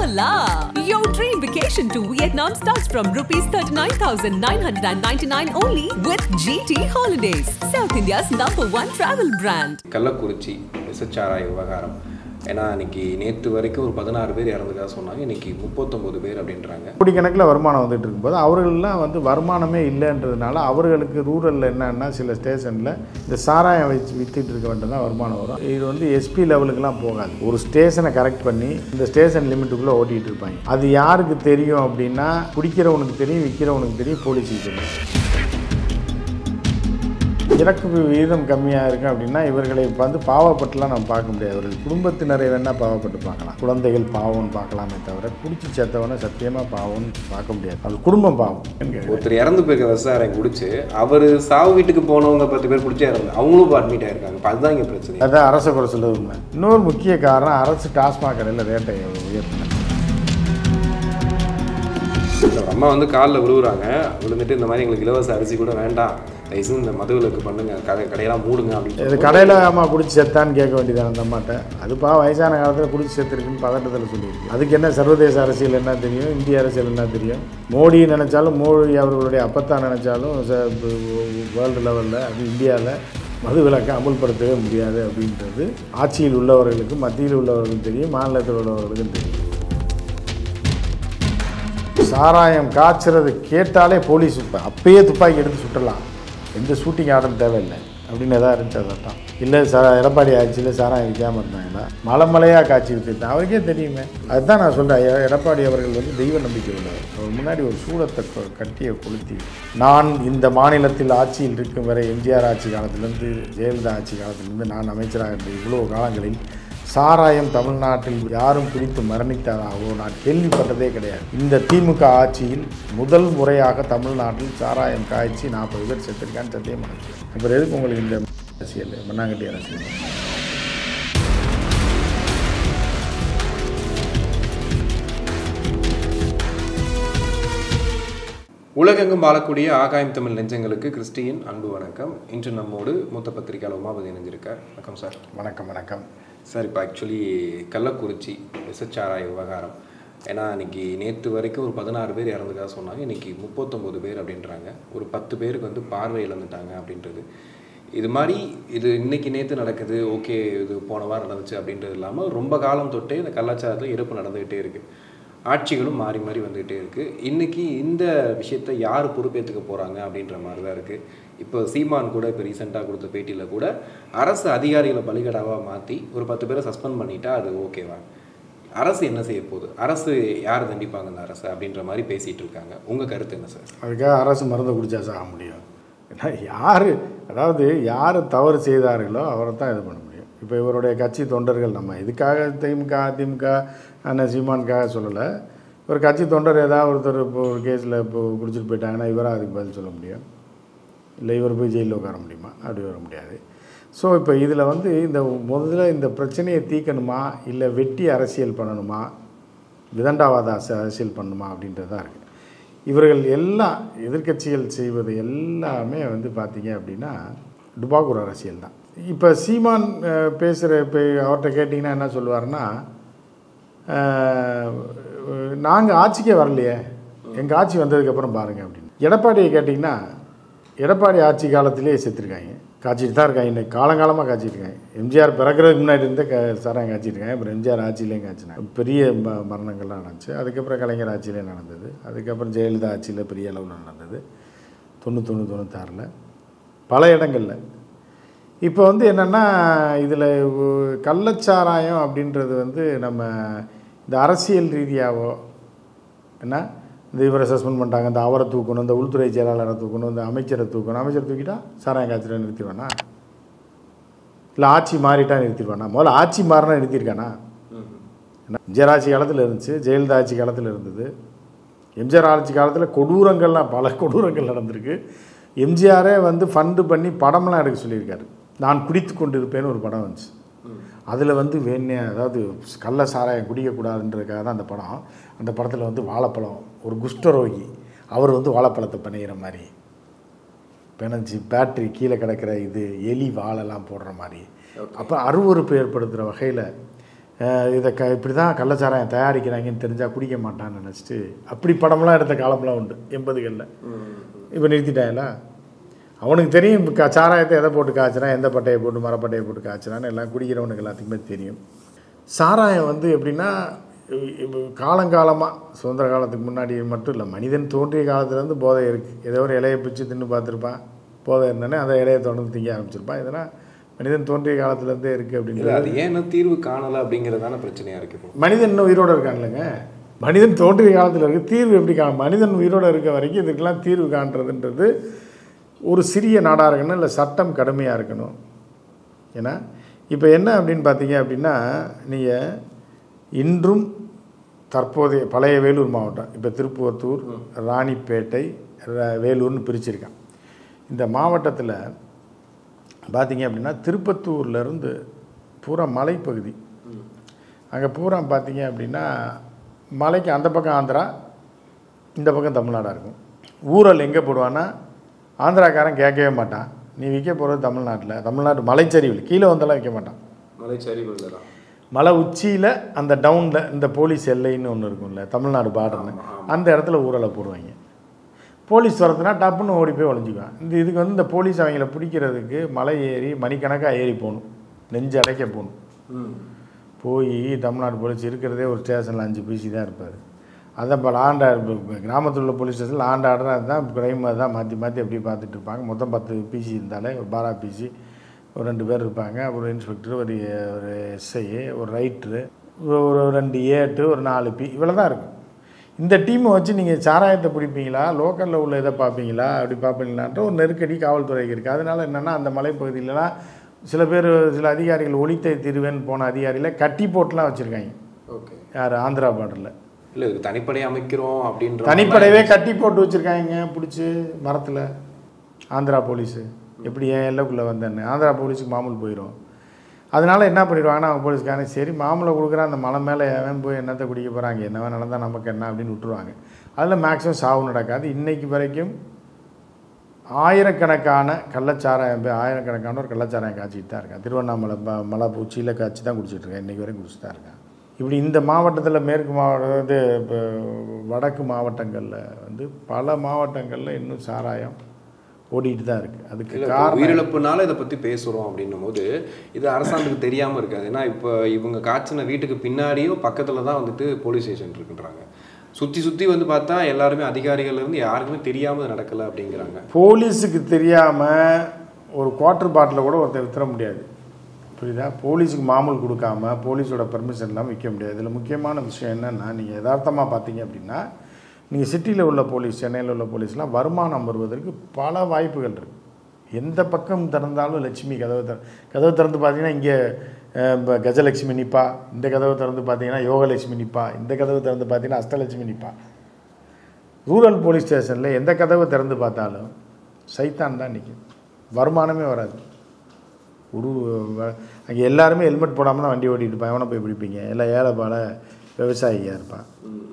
la! Your dream vacation to Vietnam starts from rupees 39,999 only with GT Holidays, South India's number one travel brand. Kallakurichi விசச்சாராய விவகாரம் ஏன்னா இன்னைக்கு நேற்று வரைக்கும் ஒரு பதினாறு பேர் இறந்ததா சொன்னாங்க இன்னைக்கு முப்பத்தொம்போது பேர் அப்படின்றாங்க கோடிக்கணக்கில் வருமானம் வந்துட்டு இருக்கும்போது அவர்கள்லாம் வந்து வருமானமே இல்லைன்றதுனால அவர்களுக்கு ரூரலில் என்னன்னா சில ஸ்டேஷனில் இந்த சாராயம் வச்சு வித்துட்டு இருக்க வேண்டியது தான் வருமானம் வரும் இது வந்து எஸ்பி லெவலுக்குலாம் போகாது ஒரு ஸ்டேஷனை கரெக்ட் பண்ணி இந்த ஸ்டேஷன் லிமிட்டுக்குள்ளே ஓட்டிகிட்டு இருப்பாங்க அது யாருக்கு தெரியும் அப்படின்னா குடிக்கிறவனுக்கு தெரியும் விற்கிறவனுக்கு தெரியும் போலீஸுக்கு தெரியும் இறக்கு விகிதம் கம்மியாக இருக்கு அப்படின்னா இவர்களை வந்து பாவப்பட்டுலாம் நம்ம பார்க்க முடியாது அவர்கள் குடும்பத்தினரை வேணால் பாவப்பட்டு பார்க்கலாம் குழந்தைகள் பாவம்னு பார்க்கலாமே தவிர குடிச்சு செத்தவனை சத்தியமாக பாவம்னு பார்க்க முடியாது அது குடும்பம் பாவம் என்க- ஒருத்தர் இறந்து போயிருக்க விவசாயம் குடிச்சு அவர் சாவு வீட்டுக்கு போனவங்க பத்து பேர் குடிச்சே இறந்து அவங்களும் இப்போ அட்மிட் ஆயிருக்காங்க இப்போ அதுதான் இங்கே பிரச்சனை அதான் அரசை குறை சொல்லுது உண்மை இன்னொரு முக்கிய காரணம் அரசு டாஸ்மாக் கடையில் ரேட்டை உயர்த்தினது இந்த அம்மா வந்து காலில் விழுவுறாங்க விழுந்துட்டு இந்த மாதிரி எங்களுக்கு இலவச அரிசி கூட வேண்டாம் தயவுசெய்து இந்த மதுவிலக்கு பண்ணுங்க கடை கடையெல்லாம் மூடுங்க அப்படின்னு இது சொல்லி கடையில் அம்மா குடிச்சு செத்தான்னு கேட்க வேண்டியதான அந்த அம்மாட்ட அதுப்பா வயசான காலத்தில் குடிச்சு செத்துருக்குன்னு பதட்டத்தில் சொல்லியிருக்கு அதுக்கு என்ன சர்வதேச அரசியல் என்ன தெரியும் இந்திய அரசியல் என்ன தெரியும் மோடி நினைச்சாலும் மோடி அவர்களுடைய அப்பத்தான் நினைச்சாலும் வேர்ல்டு லெவலில் அது இந்தியாவில் மது விலக்கை அமுல்படுத்தவே முடியாது அப்படின்றது ஆட்சியில் உள்ளவர்களுக்கும் மத்தியில் உள்ளவர்களுக்கும் தெரியும் மாநிலத்தில் உள்ளவர்களுக்கும் தெரியும் சாராயம் காய்ச்சறது கேட்டாலே போலீஸ் இப்ப அப்பயே துப்பாக்கி எடுத்து சுட்டலாம் எந்த ஷூட்டிங் ஆர்டரும் தேவையில்லை அப்படின்னு எதாவது இருந்துச்சு அதான் இல்லை சா எடப்பாடி ஆட்சியில் சாராயம் விற்காமல் இருந்தாங்கன்னா மலை மலையாக காய்ச்சி விற்றுட்டேன் அவருக்கே தெரியுமே அதுதான் நான் சொல்கிறேன் எடப்பாடி அவர்கள் வந்து தெய்வ நம்பிக்கை உள்ளவர் அவர் முன்னாடி ஒரு சூடத்தை கொ- கட்டிய கொளுத்தி நான் இந்த மாநிலத்தில் ஆட்சியில் இருக்கும் வரை எம்ஜிஆர் ஆட்சி காலத்திலேருந்து ஜெயலலிதா ஆட்சி காலத்திலிருந்து நான் அமைச்சராக இருந்த இவ்வளோ காலங்களில் சாராயம் தமிழ்நாட்டில் யாரும் குடித்து மரணித்ததாகவோ நான் கேள்விப்பட்டதே கிடையாது இந்த திமுக ஆட்சியில் முதல் முறையாக தமிழ்நாட்டில் சாராயம் காய்ச்சி நாற்பது பேர் செத்துருக்கான்னு சத்தியமாக அப்புறம் எதுக்கு உங்களுக்கு இந்த அரசியல் மண்ணாங்கட்டி அரசியல் உலகெங்கும் வாழக்கூடிய ஆகாயம் தமிழ் நெஞ்சங்களுக்கு கிறிஸ்டியின் அன்பு வணக்கம் இன்று நம்மோடு மூத்த பத்திரிகையாளர் உமாபதி இணைஞ்சிருக்கார் வணக்கம் சார் வணக்கம் வணக்கம் சார் இப்போ ஆக்சுவலி கள்ளக்குறிச்சி விசச்சாராய விவகாரம் ஏன்னா இன்னைக்கு நேற்று வரைக்கும் ஒரு பதினாறு பேர் இறந்ததா சொன்னாங்க இன்னைக்கு முப்பத்தொம்போது பேர் அப்படின்றாங்க ஒரு பத்து பேருக்கு வந்து பார்வை இழந்துட்டாங்க அப்படின்றது இது மாதிரி இது இன்னைக்கு நேற்று நடக்குது ஓகே இது போன வாரம் நடந்துச்சு அப்படின்றது இல்லாமல் ரொம்ப காலம் தொட்டே இந்த கலாச்சாரத்தில் இறப்பு நடந்துகிட்டே இருக்குது ஆட்சிகளும் மாறி மாறி வந்துகிட்டே இருக்குது இன்னைக்கு இந்த விஷயத்தை யார் பொறுப்பேற்றுக்க போகிறாங்க அப்படின்ற மாதிரி தான் இருக்குது இப்போ சீமான் கூட இப்போ ரீசெண்டாக கொடுத்த பேட்டியில் கூட அரசு அதிகாரிகளை பலிகடாவாக மாற்றி ஒரு பத்து பேரை சஸ்பெண்ட் பண்ணிட்டா அது ஓகேவா அரசு என்ன செய்ய போகுது அரசு யார் தண்டிப்பாங்க இந்த அரசு அப்படின்ற மாதிரி பேசிகிட்டு இருக்காங்க உங்கள் கருத்து என்ன சார் அதுக்காக அரசு மருந்து குடிச்சா சாக முடியும் ஏன்னா யார் அதாவது யார் தவறு செய்தார்களோ அவரை தான் இது பண்ண முடியும் இப்போ இவருடைய கட்சி தொண்டர்கள் நம்ம இதுக்காக திமுக அதிமுக அண்ணன் சீமானுக்காக சொல்லலை ஒரு கட்சி தொண்டர் ஏதாவது ஒருத்தர் இப்போ ஒரு கேஸில் இப்போ குடிச்சிட்டு போயிட்டாங்கன்னா இவராக அதுக்கு பதில் சொல்ல முடியும் இல்லை இவர் போய் ஜெயிலில் உட்கார முடியுமா அப்படி வர முடியாது ஸோ இப்போ இதில் வந்து இந்த முதல்ல இந்த பிரச்சனையை தீர்க்கணுமா இல்லை வெட்டி அரசியல் பண்ணணுமா விதண்டாவாத அரசு- அரசியல் பண்ணணுமா அப்படின்றது தான் இருக்குது இவர்கள் எல்லாம் எதிர்க்கட்சிகள் செய்வது எல்லாமே வந்து பார்த்தீங்க அப்படின்னா டுபாக்கூர் அரசியல் தான் இப்போ சீமான் பேசுகிற இப்போ அவர்கிட்ட கேட்டிங்கன்னா என்ன சொல்லுவாருன்னா நாங்கள் ஆட்சிக்கே வரலையே எங்கள் ஆட்சி வந்ததுக்கப்புறம் பாருங்கள் அப்படின்னு எடப்பாடியை கேட்டிங்கன்னா எடப்பாடி ஆட்சி காலத்திலே செத்துருக்காங்க காய்ச்சிட்டு தான் இருக்காங்க இன்னைக்கு காலங்காலமாக காய்ச்சிட்டு இருக்காங்க எம்ஜிஆர் பிறக்கிறதுக்கு முன்னாடி இருந்தே க சாராயம் காய்ச்சிட்டு இருக்காங்க அப்புறம் எம்ஜிஆர் ஆட்சியிலையும் காய்ச்சினாங்க பெரிய ம மரணங்கள்லாம் நடந்துச்சு அதுக்கப்புறம் கலைஞர் ஆட்சியிலே நடந்தது அதுக்கப்புறம் ஜெயலலிதா ஆட்சியில் பெரிய அளவில் நடந்தது தொண்ணூத்தொன்று தொண்ணூத்தாறில் பல இடங்களில் இப்போ வந்து என்னென்னா இதில் கள்ளச்சாராயம் அப்படின்றது வந்து நம்ம இந்த அரசியல் ரீதியாவோ என்ன இந்த இவரை சஸ்பெண்ட் பண்ணிட்டாங்க இந்த அவரை தூக்கணும் இந்த உள்துறை செயலாளரை தூக்கணும் இந்த அமைச்சரை தூக்கணும் அமைச்சரை தூக்கிட்டா சாராயம் காய்ச்சல நிறுத்திடுவானா இல்லை ஆட்சி மாறிட்டா நிறுத்திடுவானா முதல்ல ஆட்சி மாறினா நிறுத்தியிருக்கானா என்ன எம்ஜிஆர் ஆட்சி காலத்தில் இருந்துச்சு ஜெயலலிதா ஆட்சி காலத்தில் இருந்தது எம்ஜிஆர் ஆட்சி காலத்தில் கொடூரங்கள்லாம் பல கொடூரங்கள் நடந்திருக்கு எம்ஜிஆரே வந்து ஃபண்டு பண்ணி படம்லாம் எடுக்க சொல்லியிருக்காரு நான் குடித்து கொண்டு இருப்பேன்னு ஒரு படம் வந்துச்சு அதில் வந்து வேணே அதாவது கள்ள சாராயம் குடிக்கக்கூடாதுன்றதுக்காக தான் அந்த படம் அந்த படத்தில் வந்து வாழைப்பழம் ஒரு குஷ்டரோகி அவர் வந்து வாழைப்பழத்தை பிணையிற மாதிரி பிணைஞ்சி பேட்டரி கீழே கிடக்கிற இது எலி வாழெல்லாம் போடுற மாதிரி அப்போ அருவருப்பு ஏற்படுத்துகிற வகையில் அஹ் இதை க இப்படி தான் கள்ளச்சாராயம் தயாரிக்கிறாங்கன்னு தெரிஞ்சால் குடிக்க மாட்டான்னு நினச்சிட்டு அப்படி படம்லாம் எடுத்த காலம்லாம் உண்டு எண்பதுகளில் இப்போ நிறுத்திட்டாங்களா அவனுக்கு தெரியும் இப்ப கா- சாராயத்தை எதை போட்டு காய்ச்சினா எந்த பட்டையை போட்டு மரப்பட்டையை போட்டு காய்ச்சினான்னு எல்லாம் குடிக்கிறவனுக்கு எல்லாத்துக்குமே தெரியும் சாராயம் வந்து எப்படின்னா இ- இப்ப காலங்காலமாக சுதந்திர காலத்துக்கு முன்னாடி மட்டும் இல்லை மனிதன் தோன்றிய காலத்துலேருந்து போதை இருக்குது ஏதோ ஒரு இலையை பிச்சு தின்னு பார்த்துருப்பான் போதை இருந்தோடனே அந்த இலையை தொடர்ந்து திங்க ஆரம்பிச்சிருப்பான் இதெல்லாம் மனிதன் தோன்றிய காலத்துலேருந்தே இருக்குது இல்லை அப்படிங்கிறது அது ஏன் இன்னும் தீர்வு காணலை அப்படிங்கிறதான பிரச்சனையாக இருக்குது இப்போ மனிதன் இன்னும் உயிரோடு இருக்கான்லங்க மனிதன் தோன்றிய காலத்தில் இருக்கு தீர்வு எப்படி கா மனிதன் உயிரோடு இருக்க வரைக்கும் இதுக்கெல்லாம் தீர்வு காண்றதுன்றது ஒரு சிறிய நாடாக இருக்கணும் இல்லை சட்டம் கடுமையாக இருக்கணும் ஏன்னா இப்போ என்ன அப்படின்னு பார்த்தீங்க அப்படின்னா நீங்கள் இன்றும் தற்போதைய பழைய வேலூர் மாவட்டம் இப்போ திருப்பத்தூர் ராணிப்பேட்டை ர- வேலூர்னு பிரிச்சிருக்கான் இந்த மாவட்டத்தில் பார்த்தீங்க அப்படின்னா திருப்பத்தூர்லேருந்து பூரா மலைப்பகுதி அங்கே பூரா பார்த்தீங்க அப்படின்னா மலைக்கு அந்த பக்கம் ஆந்திரா இந்த பக்கம் தமிழ்நாடாக இருக்கும் ஊரல் எங்கே போடுவான்னா ஆந்திராக்காரன் கேட்கவே மாட்டான் நீ விற்க போகிறது தமிழ்நாட்டில் தமிழ்நாட்டு மலைச்சரிவில் கீழே வந்தெல்லாம் விற்க மாட்டான் மலை சரிவில் தான் மலை உச்சியில் அந்த டவுனில் இந்த போலீஸ் எல்லைன்னு ஒன்று இருக்கும்ல தமிழ்நாடு பார்டர்னு அந்த இடத்துல ஊரலை போடுவாங்க போலீஸ் வரதுனா டப்புன்னு ஓடி போய் ஒளிஞ்சுக்குவான் இந்த இதுக்கு வந்து இந்த போலீஸ் அவங்கள பிடிக்கிறதுக்கு மலை ஏறி மணிக்கணக்காக ஏறி போகணும் நெஞ்சு அடைக்க போகணும் போய் தமிழ்நாடு போலீஸ் இருக்கிறதே ஒரு ஸ்டேஷனில் அஞ்சு பிசி தான் இருப்பார் அதான் இப்போ ஆண்டா கிராமத்தில் உள்ள போலீஸ் ஸ்டேஷனில் ஆண்டா ஆர்டர் அதுதான் கிரைம் தான் மாற்றி மாற்றி அப்படியே பார்த்துட்டு இருப்பாங்க மொத்தம் பத்து பிசி இருந்தாலே ஒரு பாரா பிசி ஒரு ரெண்டு பேர் இருப்பாங்க அப்புறம் இன்ஸ்பெக்டர் ஒரு ஒரு எஸ்ஐ ஒரு ரைட்ரு ஒரு ரெண்டு ஏட்டு ஒரு நாலு பி இவ்வளோ தான் இருக்கும் இந்த டீமை வச்சு நீங்கள் சாராயத்தை பிடிப்பீங்களா லோக்கலில் உள்ள இதை பார்ப்பீங்களா அப்படி பார்ப்பீங்களான்ற ஒரு நெருக்கடி காவல்துறைக்கு இருக்குது அதனால என்னென்னா அந்த மலைப்பகுதியிலலாம் சில பேர் சில அதிகாரிகள் ஒளித்தை திருவேன்னு போன அதிகாரிகளை கட்டி போட்டுலாம் வச்சுருக்காங்க ஓகே யார் ஆந்திரா பார்டரில் இல்லை இதுக்கு தனிப்படை அமைக்கிறோம் அப்படின்ற தனிப்படையவே கட்டி போட்டு வச்சுருக்காங்க பிடிச்சி மரத்தில் ஆந்திரா போலீஸு எப்படி ஏன் எல்லைக்குள்ளே வந்தேன்னு ஆந்திரா போலீஸுக்கு மாமூல் போயிடும் அதனால என்ன பண்ணிடுவாங்கன்னா அவங்க போலீஸ்காரங்க சரி மாமூலை கொடுக்குற அந்த மலை மேலே எவன் போய் என்னத்தை குடிக்க போகிறாங்க என்ன நடந்தால் நமக்கு என்ன அப்படின்னு விட்டுருவாங்க அதில் மேக்ஸிமம் சாவு நடக்காது இன்னைக்கு வரைக்கும் ஆயிரக்கணக்கான கள்ளச்சாராயம் பேர் ஆயிரக்கணக்கான ஒரு கள்ளச்சாராயம் காய்ச்சிட்டு தான் இருக்கான் திருவண்ணாமலை ப மலை உச்சியில் காய்ச்சி தான் குடிச்சிட்டு இருக்கேன் இன்றைக்கி வரைக்கும் குடிச்சிட்டு தான் இருக்கேன் இப்படி இந்த மாவட்டத்தில் மேற்கு மாவட்டம் இது இப்போ வடக்கு மாவட்டங்களில் வந்து பல மாவட்டங்களில் இன்னும் சாராயம் ஓடிட்டு தான் இருக்குது அதுக்கு இல்ல, இப்ப காரணம் உயிரிழப்புனால இதை பற்றி பேசுகிறோம் அப்படின்னும் போது இது அரசாங்கத்துக்கு தெரியாமல் இருக்காது ஏன்னா இப்போ இவங்க காய்ச்சின வீட்டுக்கு பின்னாடியும் பக்கத்தில் தான் வந்துட்டு போலீஸ் ஸ்டேஷன் இருக்குன்றாங்க சுற்றி சுற்றி வந்து பார்த்தா எல்லாருமே அதிகாரிகள்ல இருந்து யாருக்குமே தெரியாமல் நடக்கலை அப்படிங்கிறாங்க போலீஸுக்கு தெரியாமல் ஒரு குவார்ட்டர் பாட்டில் கூட ஒருத்தர் வித்துற முடியாது புரியுதா போலீஸுக்கு மாமூல் கொடுக்காம போலீஸோட பெர்மிஷன் இல்லாமல் விற்க முடியாது இதில் முக்கியமான விஷயம் என்னென்னா நீங்கள் யதார்த்தமாக பார்த்தீங்க அப்படின்னா நீங்கள் சிட்டியில் உள்ள போலீஸ் சென்னையில் உள்ள போலீஸ்லாம் வருமானம் வருவதற்கு பல வாய்ப்புகள் இருக்குது எந்த பக்கம் திறந்தாலும் லட்சுமி கதவை திற கதவை திறந்து பார்த்தீங்கன்னா இங்கே அஹ், இப்ப கஜலட்சுமி நிப்பா இந்த கதவை திறந்து பார்த்தீங்கன்னா யோகலட்சுமி நிப்பா இந்த கதவை திறந்து பார்த்தீங்கன்னா அஷ்டலட்சுமி நிப்பா ரூரல் போலீஸ் ஸ்டேஷனில் எந்த கதவை திறந்து பார்த்தாலும் சைத்தான் தான் நிற்கும் வருமானமே வராது ஒரு வ- அங்கே எல்லாருமே ஹெல்மெட் போடாமல் தான் வண்டி ஓட்டிட்டு இருப்பான் எவனை போய் பிடிப்பீங்க எல்லாம் ஏழை பால விவசாயியாக இருப்பான்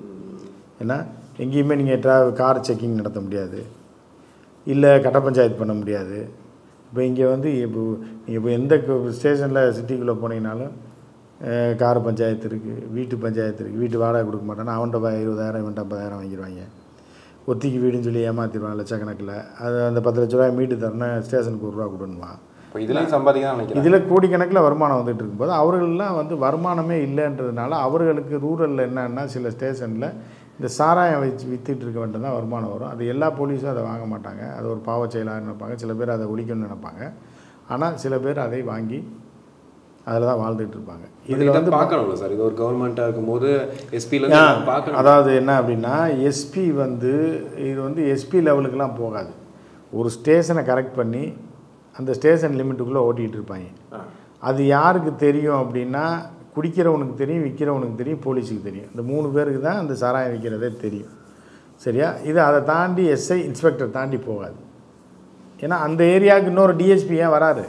ஏன்னா எங்கேயுமே நீங்கள் ட்ரா கார் செக்கிங் நடத்த முடியாது இல்லை கட்ட பஞ்சாயத்து பண்ண முடியாது இப்போ இங்கே வந்து இப்போ நீங்கள் இப்போ எந்த ஸ்டேஷனில் சிட்டிக்குள்ளே போனீங்கனாலும் அஹ், கார் பஞ்சாயத்து இருக்குது வீட்டு பஞ்சாயத்து இருக்குது வீட்டு வாடகை கொடுக்க மாட்டானா அவன்கிட்ட ப- இருபதாயிரம் இவன்ட்ட ஐம்பதாயிரம் வாங்கிடுவாங்க ஒத்திக்கு வீடுன்னு சொல்லி ஏமாற்றிடுவான் லட்சக்கணக்கில் அது அந்த பத்து லட்ச ரூபாய் மீட்டு தரணும் ஸ்டேஷனுக்கு ஒரு ரூபா கொடுன்னுவான் இப்போ இதுலேயும் சம்பாதிக்க தான் நினைக்கிறேன் இதில் கோடிக்கணக்கில் வருமானம் வந்துட்டு இருக்கும்போது அவர்கள்லாம் வந்து வருமானமே இல்லைன்றதுனால அவர்களுக்கு ரூரலில் என்னன்னா சில ஸ்டேஷனில் இந்த சாராயம் வச்சு வித்துட்டு இருக்க வேண்டியது தான் வருமானம் வரும் அது எல்லா போலீஸும் அதை வாங்க மாட்டாங்க அது ஒரு பாவச் செயலாக நினைப்பாங்க சில பேர் அதை ஒழிக்கணும்னு நினைப்பாங்க ஆனால் சில பேர் அதை வாங்கி அதில் தான் வாழ்ந்துட்டு இருப்பாங்க இதில் இதில் வந்து வந்து பார்க்கணும்ல சார் இது ஒரு கவர்மெண்ட்டாக இருக்கும்போது ஆ, எஸ்பியில் பார்க்கணும் அதாவது என்ன அப்படின்னா எஸ்பி வந்து இது வந்து எஸ்பி லெவலுக்கெல்லாம் போகாது ஒரு ஸ்டேஷனை கரெக்ட் பண்ணி அந்த ஸ்டேஷன் லிமிட்டுக்குள்ளே ஓட்டிகிட்டு இருப்பாங்க அது யாருக்கு தெரியும் அப்படின்னா குடிக்கிறவனுக்கு தெரியும் விற்கிறவனுக்கு தெரியும் போலீஸுக்கு தெரியும் இந்த மூணு பேருக்கு தான் அந்த சாராயம் விற்கிறதே தெரியும் சரியா இது அதை தாண்டி எஸ்ஐ இன்ஸ்பெக்டர் தாண்டி போகாது ஏன்னா அந்த ஏரியாவுக்கு இன்னொரு டிஎஸ்பி ஏன் வராது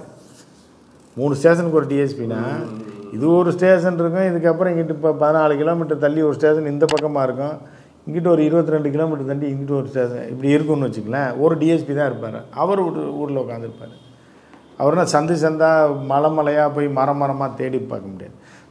மூணு ஸ்டேஷனுக்கு ஒரு டிஎஸ்பினா இது ஒரு ஸ்டேஷன் இருக்கும் இதுக்கப்புறம் இங்கிட்டு இப்போ பதினாலு கிலோமீட்டர் தள்ளி ஒரு ஸ்டேஷன் இந்த பக்கமாக இருக்கும் இங்கிட்டு ஒரு இருபத்தி ரெண்டு கிலோமீட்டர் தள்ளி இங்கிட்டு ஒரு ஸ்டேஷன் இப்படி இருக்கும்னு வச்சுங்களேன் ஒரு டிஎஸ்பி தான் இருப்பார் அவர் ஒரு ஊரில் உட்காந்துருப்பார் அவர்னா சந்து சந்தா மலை மலையாக போய் மரம் மரமாக தேடி பார்க்க முடியாது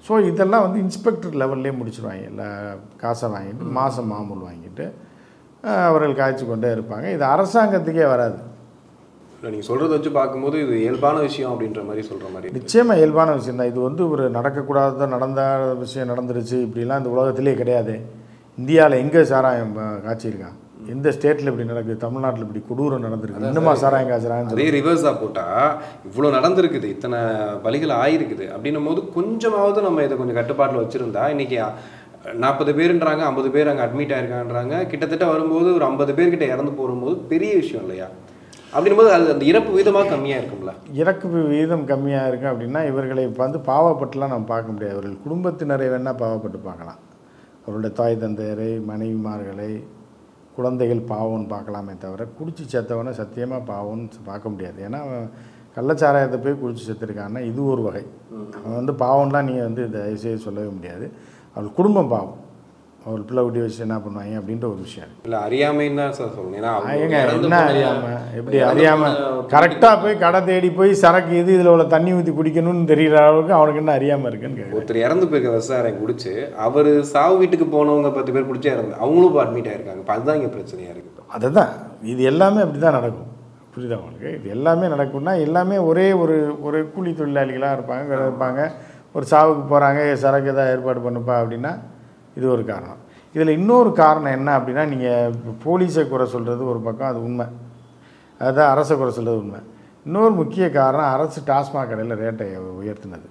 ஸோ இதெல்லாம் வந்து இன்ஸ்பெக்டர் லெவல்லே முடிச்சிருவாங்க எல்லா காசை வாங்கிட்டு மாதம் மாமூல் வாங்கிட்டு அஹ், அவர்கள் காய்ச்சி கொண்டே இருப்பாங்க இது அரசாங்கத்துக்கே வராது இல்லை நீங்கள் சொல்கிறத வச்சு பார்க்கும்போது இது இயல்பான விஷயம் அப்படின்ற மாதிரி சொல்கிற மாதிரி இருக்கு. நிச்சயமாக இயல்பான விஷயம் தான் இது வந்து ஒரு நடக்கக்கூடாத நடந்த விஷயம் நடந்துருச்சு இப்படிலாம் இந்த உலகத்திலே கிடையாது இந்தியாவில் எங்கே சாராயம் அஹ், காய்ச்சிருக்கான் எந்த ஸ்டேட்டில் இப்படி நடக்குது தமிழ்நாட்டில் இப்படி கொடூரம் நடந்திருக்கு இன்னுமா சாராயம் காய்ச்சறான்னு அதே ரிவர்ஸாக போட்டால் இவ்வளோ நடந்திருக்குது இத்தனை பலிகள் ஆயிருக்குது அப்படின்னும் போது கொஞ்சமாவது நம்ம இதை கொஞ்சம் கட்டுப்பாட்டில் வச்சுருந்தா இன்னைக்கு நாற்பது பேருன்றாங்க ஐம்பது பேர் அங்கே அட்மிட் ஆயிருக்கான்றாங்க கிட்டத்தட்ட வரும்போது ஒரு ஐம்பது பேர்கிட்ட இறந்து போகும்போது பெரிய விஷயம் இல்லையா அப்படின்னும் போது அது அந்த இறப்பு விகிதமாக கம்மியாக இருக்கும்ல இறக்கு விகிதம் கம்மியாக இருக்குது அப்படின்னா இவர்களை வந்து பாவப்பட்டுலாம் நம்ம பார்க்க முடியாது அவர்கள் குடும்பத்தினரை வேணால் பாவப்பட்டு பார்க்கலாம் அவருடைய தாய் தந்தையரை மனைவிமார்களை குழந்தைகள் பாவம்னு பார்க்கலாமே தவிர குடிச்சு செத்தவனை சத்தியமாக பாவம்னு பார்க்க முடியாது ஏன்னா அவன் கள்ளச்சாராயத்தை போய் குடிச்சு செத்துருக்கான்னா இது ஒரு வகை அவன் வந்து பாவம்லாம் நீங்கள் வந்து தயவுசெய்து சொல்லவே முடியாது அவள் குடும்பம் பாவம் அவள் பிள்ளை குட்டி வச்சு என்ன பண்ணுவாங்க அப்படின்ற ஒரு விஷயம் இருக்கு. இல்லை அறியாமைன்னு தான் சார் சொல்லணும் ஏன்னா அவங்க ஏங்க இறந்து என்ன போன- அறியாம எப்படி இறந்து அறியாம போன கரெக்டாக போய் கடை தேடி போய் சரக்கு இது இதில் உள்ள தண்ணி ஊற்றி குடிக்கணும்னு தெரியற அளவுக்கு அவனுக்கு என்ன அறியாமல் இருக்குன்னு கேட்குறேன் ஒருத்தர் இறந்து போயிருக்க விவசாயம் குடிச்சு அவர் சாவு வீட்டுக்கு போனவங்க பத்து பேர் குடிச்சே இறந்து அவங்களும் இப்போ அட்மிட் ஆயிருக்காங்க இப்போ அதுதான் இங்கே பிரச்சனையாக இருக்குது அதுதான் இது எல்லாமே அப்படி தான் நடக்கும் புரியுதா உங்களுக்கு இது எல்லாமே நடக்கும்னா எல்லாமே ஒரே ஒரு ஒரு கூலி தொழிலாளிகளாக இருப்பாங்க இருப்பாங்க ஒரு சாவுக்கு போகிறாங்க சரக்கு ஏதாவது ஏற்பாடு பண்ணுப்பா அப்படின்னா இது ஒரு காரணம் இதில் இன்னொரு காரணம் என்ன அப்படின்னா நீங்கள் போலீஸை குறை சொல்கிறது ஒரு பக்கம் அது உண்மை அதுதான் அரசை குறை சொல்கிறது உண்மை இன்னொரு முக்கிய காரணம் அரசு டாஸ்மாக் கடையில் ரேட்டை உயர்த்தினது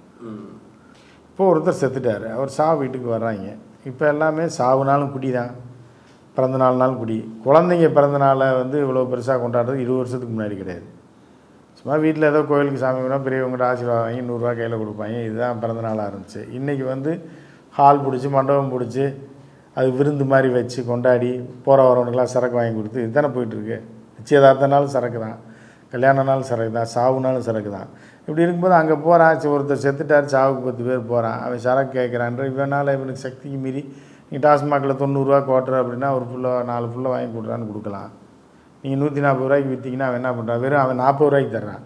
இப்போ ஒருத்தர் செத்துட்டார் அவர் சாவு வீட்டுக்கு வர்றாங்க இப்போ எல்லாமே சாவுனாலும் குடி தான் பிறந்த நாள்னாலும் குடி குழந்தைங்க பிறந்த நாளை வந்து இவ்வளோ பெருசாக கொண்டாடுறது இருபது வருஷத்துக்கு முன்னாடி கிடையாது சும்மா வீட்டில் ஏதோ கோயிலுக்கு சாமி வேணால் பெரியவங்கள்ட்ட ஆசீர்வாதம் வாங்கி நூறுரூவா கையில் கொடுப்பாங்க இதுதான் பிறந்த நாளாக இருந்துச்சு இன்றைக்கி வந்து ஹால் பிடிச்சி மண்டபம் பிடிச்சி அது விருந்து மாதிரி வச்சு கொண்டாடி போகிற வரவனுக்கெல்லாம் சரக்கு வாங்கி கொடுத்து இதுதானே போயிட்டுருக்கு நிச்சயதார்த்தனாலும் சரக்கு தான் கல்யாணம்னாலும் சரக்கு தான் சாவுனாலும் சரக்கு தான் இப்படி இருக்கும்போது அங்கே போகிறான் ஒருத்தர் செத்துட்டார் சாவுக்கு பத்து பேர் போகிறான் அவன் சரக்கு கேட்குறான்ற இவனால் இவனுக்கு சக்திக்கு மீறி நீங்கள் டாஸ்மாகில் தொண்ணூறுரூவா குவார்டர் அப்படின்னா ஒரு ஃபுல்லாக நாலு ஃபுல்லாக வாங்கி கொடுக்குறான்னு கொடுக்கலாம் நீங்கள் நூற்றி நாற்பது ரூபாய்க்கு விற்றீங்கன்னா அவன் என்ன பண்ணுறான் வெறும் அவன் நாற்பது ரூபாய்க்கு தர்றான்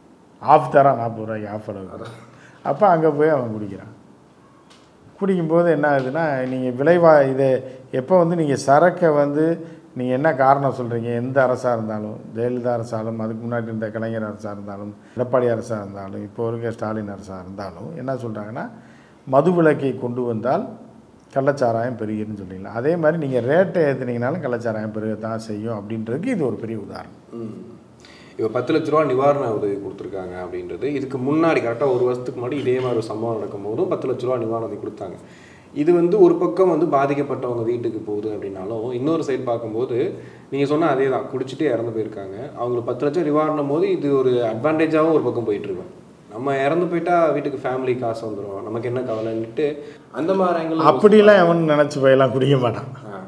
ஆஃப் தரான் நாற்பது ரூபாய்க்கு ஆஃப் அளவுக்கு அப்போ அங்கே போய் அவன் குடிக்கிறான் குடிக்கும்போது என்ன ஆகுதுன்னா நீங்கள் விளைவா இதை எப்போ வந்து நீங்கள் சரக்கை வந்து நீங்கள் என்ன காரணம் சொல்கிறீங்க எந்த அரசாக இருந்தாலும் ஜெயலலிதா அரசாலும் அதுக்கு முன்னாடி இருந்த கலைஞர் அரசாக இருந்தாலும் எடப்பாடி அரசாக இருந்தாலும் இப்போ இருக்க ஸ்டாலின் அரசாக இருந்தாலும் என்ன சொல்கிறாங்கன்னா மது விலக்கை கொண்டு வந்தால் கள்ளச்சாராயம் பெருகிருன்னு சொல்லிங்களா அதே மாதிரி நீங்கள் ரேட்டை ஏற்றுனீங்கனாலும் கள்ளச்சாராயம் பெருகத்தான் செய்யும் அப்படின்றதுக்கு இது ஒரு பெரிய உதாரணம் இப்போ பத்து லட்ச ரூபா நிவாரண உதவி கொடுத்துருக்காங்க அப்படின்றது இதுக்கு முன்னாடி கரெக்டாக ஒரு வருஷத்துக்கு முன்னாடி இதே மாதிரி ஒரு சம்பவம் நடக்கும் போதும் பத்து லட்ச ரூபா நிவாரண உதவி கொடுத்தாங்க இது வந்து ஒரு பக்கம் வந்து பாதிக்கப்பட்டவங்க வீட்டுக்கு போகுது அப்படின்னாலும் இன்னொரு சைடு பார்க்கும்போது நீங்கள் சொன்ன அதே தான் குடிச்சிட்டு இறந்து போயிருக்காங்க அவங்களுக்கு பத்து லட்சம் நிவாரணம் போது இது ஒரு அட்வான்டேஜாகவும் ஒரு பக்கம் போயிட்டு இருக்கும் நம்ம இறந்து போயிட்டா வீட்டுக்கு ஃபேமிலி காசு வந்துடும் நமக்கு என்ன கவலைன்னுட்டு அந்த மாதிரி angle அப்படிலாம் எவன் நினச்சி போயெல்லாம் குடிக்க மாட்டான் ஆ.